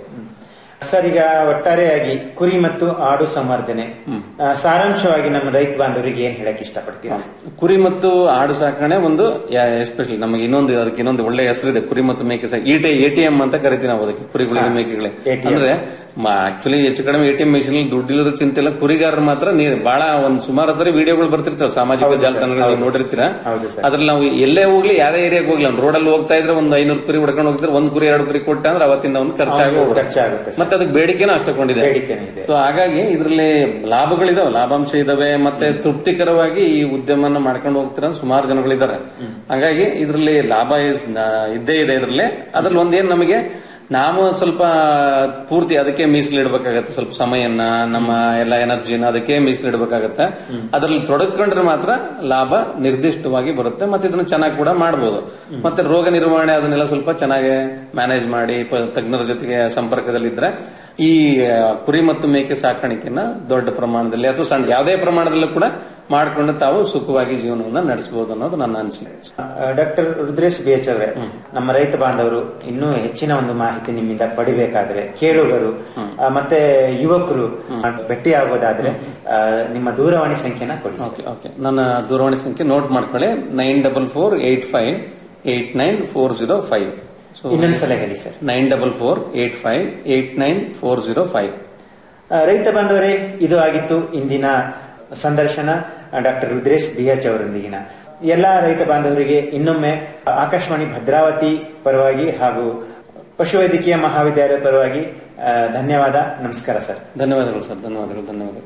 ಸರ್ ಈಗ ಒಟ್ಟಾರೆಯಾಗಿ ಕುರಿ ಮತ್ತು ಆಡು ಸಂವರ್ಧನೆ ಆ, ಸಾರಾಂಶವಾಗಿ ನಮ್ಮ ರೈತ ಬಾಂಧವರಿಗೆ ಏನ್ ಹೇಳಕ್ ಇಷ್ಟಪಡ್ತೀರಾ ಕುರಿ ಮತ್ತು ಆಡು ಸಾಕಣೆ ಒಂದು ಎಸ್ಪೆಷಲಿ ನಮಗೆ ಇನ್ನೊಂದು ಅದಕ್ಕೆ ಇನ್ನೊಂದು ಒಳ್ಳೆ ಹೆಸರಿದೆ ಕುರಿ ಮತ್ತು ಮೇಕೆ ಸಾಕ ಇಟೆ ಎಟಿಎಂ ಅಂತ ಕರಿತೀವಿ ನಾವು ಅದಕ್ಕೆ ಕುರಿಗಳಿಗೆ ಮೇಕೆಗಳಿಗೆ ಅಂದ್ರೆ ಆಕ್ಚುಲಿ ಹೆಚ್ಚು ಕಡಿಮೆ ಎಟಿಎಂ ಮೆಷಿನ್ ದುಡ್ಡಿಲ್ಲದ ಚಿಂತೆ ಇಲ್ಲ ಕುರಿಗಾರರು ಮಾತ್ರ ನೀರು ಬಹಳ ಒಂದ್ ಸುಮಾರು ಹತ್ರ ವಿಡಿಯೋಗಳು ಬರ್ತಿರ್ತಾವೆ ಸಾಮಾಜಿಕ ಜಾಲತಾಣಗಳಲ್ಲಿ ನೋಡಿರ್ತೀರಾ ಅದ್ರಲ್ಲಿ ನಾವು ಎಲ್ಲೇ ಹೋಗ್ಲಿ ಯಾರೇ ಏರಿಯಾಗ ಹೋಗ್ಲಿ ಅವ್ನು ರೋಡಲ್ಲಿ ಹೋಗ್ತಾ ಇದ್ರೆ ಒಂದು ಐನೂರು ಕುರಿ ಹೊಡ್ಕೊಂಡು ಹೋಗಿದ್ರೆ ಒಂದ್ ಕುರಿ ಎರಡು ಕುರಿ ಕೊಟ್ಟ ಅಂದ್ರೆ ಅವತ್ತಿಂದ ಅವ್ನು ಖರ್ಚಾಗಿ ಅವ್ನು ಖರ್ಚಾಗುತ್ತೆ ಮತ್ತೆ ಅದಕ್ಕೆ ಬೇಡಿಕೆನೂ ಅಷ್ಟಕೊಂಡಿದೆ ಬೇಡಿಕೆನೂ ಇದೆ. ಸೊ ಹಾಗಾಗಿ ಇದರಲ್ಲಿ ಲಾಭಗಳಿದಾವೆ ಲಾಭಾಂಶ ಇದಾವೆ ಮತ್ತೆ ತೃಪ್ತಿಕರವಾಗಿ ಈ ಉದ್ಯಮನ ಮಾಡ್ಕೊಂಡು ಹೋಗ್ತಿರೋ ಸುಮಾರು ಜನಗಳಿದ್ದಾರೆ ಹಾಗಾಗಿ ಇದರಲ್ಲಿ ಲಾಭ is- ನ- ಇದ್ದೇ ಇದೆ ಇದರಲ್ಲಿ ಅದ್ರಲ್ಲಿ ಒಂದೇನ್ ನಮಗೆ ನಾವು ಸ್ವಲ್ಪ ಪೂರ್ತಿ ಅದಕ್ಕೆ ಮೀಸಲಿಡ್ಬೇಕಾಗತ್ತೆ ಸ್ವಲ್ಪ ಸಮಯನ ನಮ್ಮ ಎಲ್ಲ ಎನರ್ಜಿನ ಅದಕ್ಕೆ ಮೀಸಲಿಡ್ಬೇಕಾಗತ್ತೆ ಅದರಲ್ಲಿ ತೊಡಕೊಂಡ್ರೆ ಮಾತ್ರ ಲಾಭ ನಿರ್ದಿಷ್ಟವಾಗಿ ಬರುತ್ತೆ ಮತ್ತೆ ಇದನ್ನ ಚೆನ್ನಾಗಿ ಕೂಡ ಮಾಡ್ಬೋದು ಮತ್ತೆ ರೋಗ ನಿರ್ವಹಣೆ ಅದನ್ನೆಲ್ಲ ಸ್ವಲ್ಪ ಚೆನ್ನಾಗಿ ಮ್ಯಾನೇಜ್ ಮಾಡಿ ಪ- ತಜ್ಞರ ಜೊತೆಗೆ ಸಂಪರ್ಕದಲ್ಲಿದ್ರೆ ಈ ಆ, ಕುರಿ ಮತ್ತು ಮೇಕೆ ಸಾಕಾಣಿಕೆನ ದೊಡ್ಡ ಪ್ರಮಾಣದಲ್ಲಿ ಅಥವಾ ಸಣ್ಣ ಯಾವುದೇ ಪ್ರಮಾಣದಲ್ಲೂ ಕೂಡ ಮಾಡ್ಕೊಂಡು ತಾವು ಸುಖವಾಗಿ ಜೀವನವನ್ನ ನಡೆಸಬಹುದು ಅನ್ನೋದು ನನ್ನ ಅನಿಸಿಕೆ ಡಾಕ್ಟರ್ ರುದ್ರೇಶ್ ಬಿ ಎಚ್ ಅವರೇ ನಮ್ಮ ರೈತ ಬಾಂಧವರು ಇನ್ನೂ ಹೆಚ್ಚಿನ ಒಂದು ಮಾಹಿತಿ ನಿಮ್ಮಿಂದ ಪಡಿಬೇಕಾದ್ರೆ ಕೇಳುಗರು ಆ, ಮತ್ತೆ ಯುವಕರು ಭೇಟಿ ಆಗೋದಾದ್ರೆ ಆ, ನಿಮ್ಮ ದೂರವಾಣಿ ಸಂಖ್ಯೆನ ಕೊಡಿ ಸರ್. ಓಕೆ ಓಕೆ ನನ್ನ ದೂರವಾಣಿ ಸಂಖ್ಯೆ ನೋಟ್ ಮಾಡ್ಕೊಳ್ಳಿ nine double four eight five eight nine four zero five ಇನ್ನೊಂದ್ಸಲ ಹೇಳಿ sir nine double four eight five eight nine four zero five ಆ, ರೈತ ಬಾಂಧವರೇ ಇದು ಆಗಿತ್ತು ಇಂದಿನ ಸಂದರ್ಶನ ಡಾಕ್ಟರ್ ರುದ್ರೇಶ್ ಬಿ ಎಚ್ ಅವರೊಂದಿಗಿನ ಎಲ್ಲ ರೈತ ಬಾಂಧವರಿಗೆ ಇನ್ನೊಮ್ಮೆ ಆಕಾಶವಾಣಿ ಭದ್ರಾವತಿ ಪರವಾಗಿ ಹಾಗೂ ಪಶುವೈದ್ಯಕೀಯ ಮಹಾವಿದ್ಯಾಲಯ ಪರವಾಗಿ ಆ, ಧನ್ಯವಾದ ನಮಸ್ಕಾರ ಸರ್ ಧನ್ಯವಾದಗಳು ಸರ್ ಧನ್ಯವಾದಗಳು ಧನ್ಯವಾದಗಳು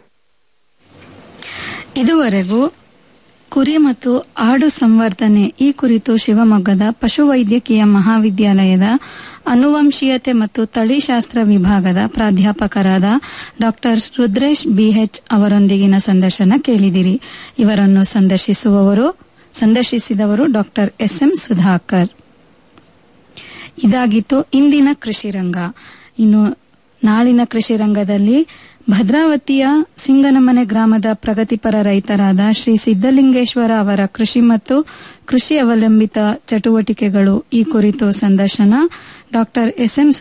ಇದುವರೆಗೂ ಕುರಿ ಮತ್ತು ಆಡು ಸಂವರ್ಧನೆ ಈ ಕುರಿತು ಶಿವಮೊಗ್ಗದ ಪಶುವೈದ್ಯಕೀಯ ಮಹಾವಿದ್ಯಾಲಯದ ಅನುವಂಶೀಯತೆ ಮತ್ತು ತಳಿಶಾಸ್ತ್ರ ವಿಭಾಗದ ಪ್ರಾಧ್ಯಾಪಕರಾದ ಡಾಕ್ಟರ್ ರುದ್ರೇಶ್ ಬಿಎಚ್ ಅವರೊಂದಿಗಿನ ಸಂದರ್ಶನ ಕೇಳಿದಿರಿ ಇವರನ್ನು ಸಂದರ್ಶಿಸುವವರು ಸಂದರ್ಶಿಸಿದವರು ಡಾಕ್ಟರ್ ಎಸ್ಎಂ ಸುಧಾಕರ್ ಇದಾಗಿತ್ತು ಇಂದಿನ ಕೃಷಿ ರಂಗ ಇನ್ನು ನಾಳಿನ ಕೃಷಿ ರಂಗದಲ್ಲಿ ಭದ್ರಾವತಿಯ ಸಿಂಗನಮನೆ ಗ್ರಾಮದ ಪ್ರಗತಿಪರ ರೈತರಾದ ಶ್ರೀ ಸಿದ್ದಲಿಂಗೇಶ್ವರ ಅವರ ಕೃಷಿ ಮತ್ತು ಕೃಷಿ ಅವಲಂಬಿತ ಚಟುವಟಿಕೆಗಳು ಈ ಕುರಿತು ಸಂದರ್ಶನ ಡಾಕ್ಟರ್ ಎಸ್ಎಂ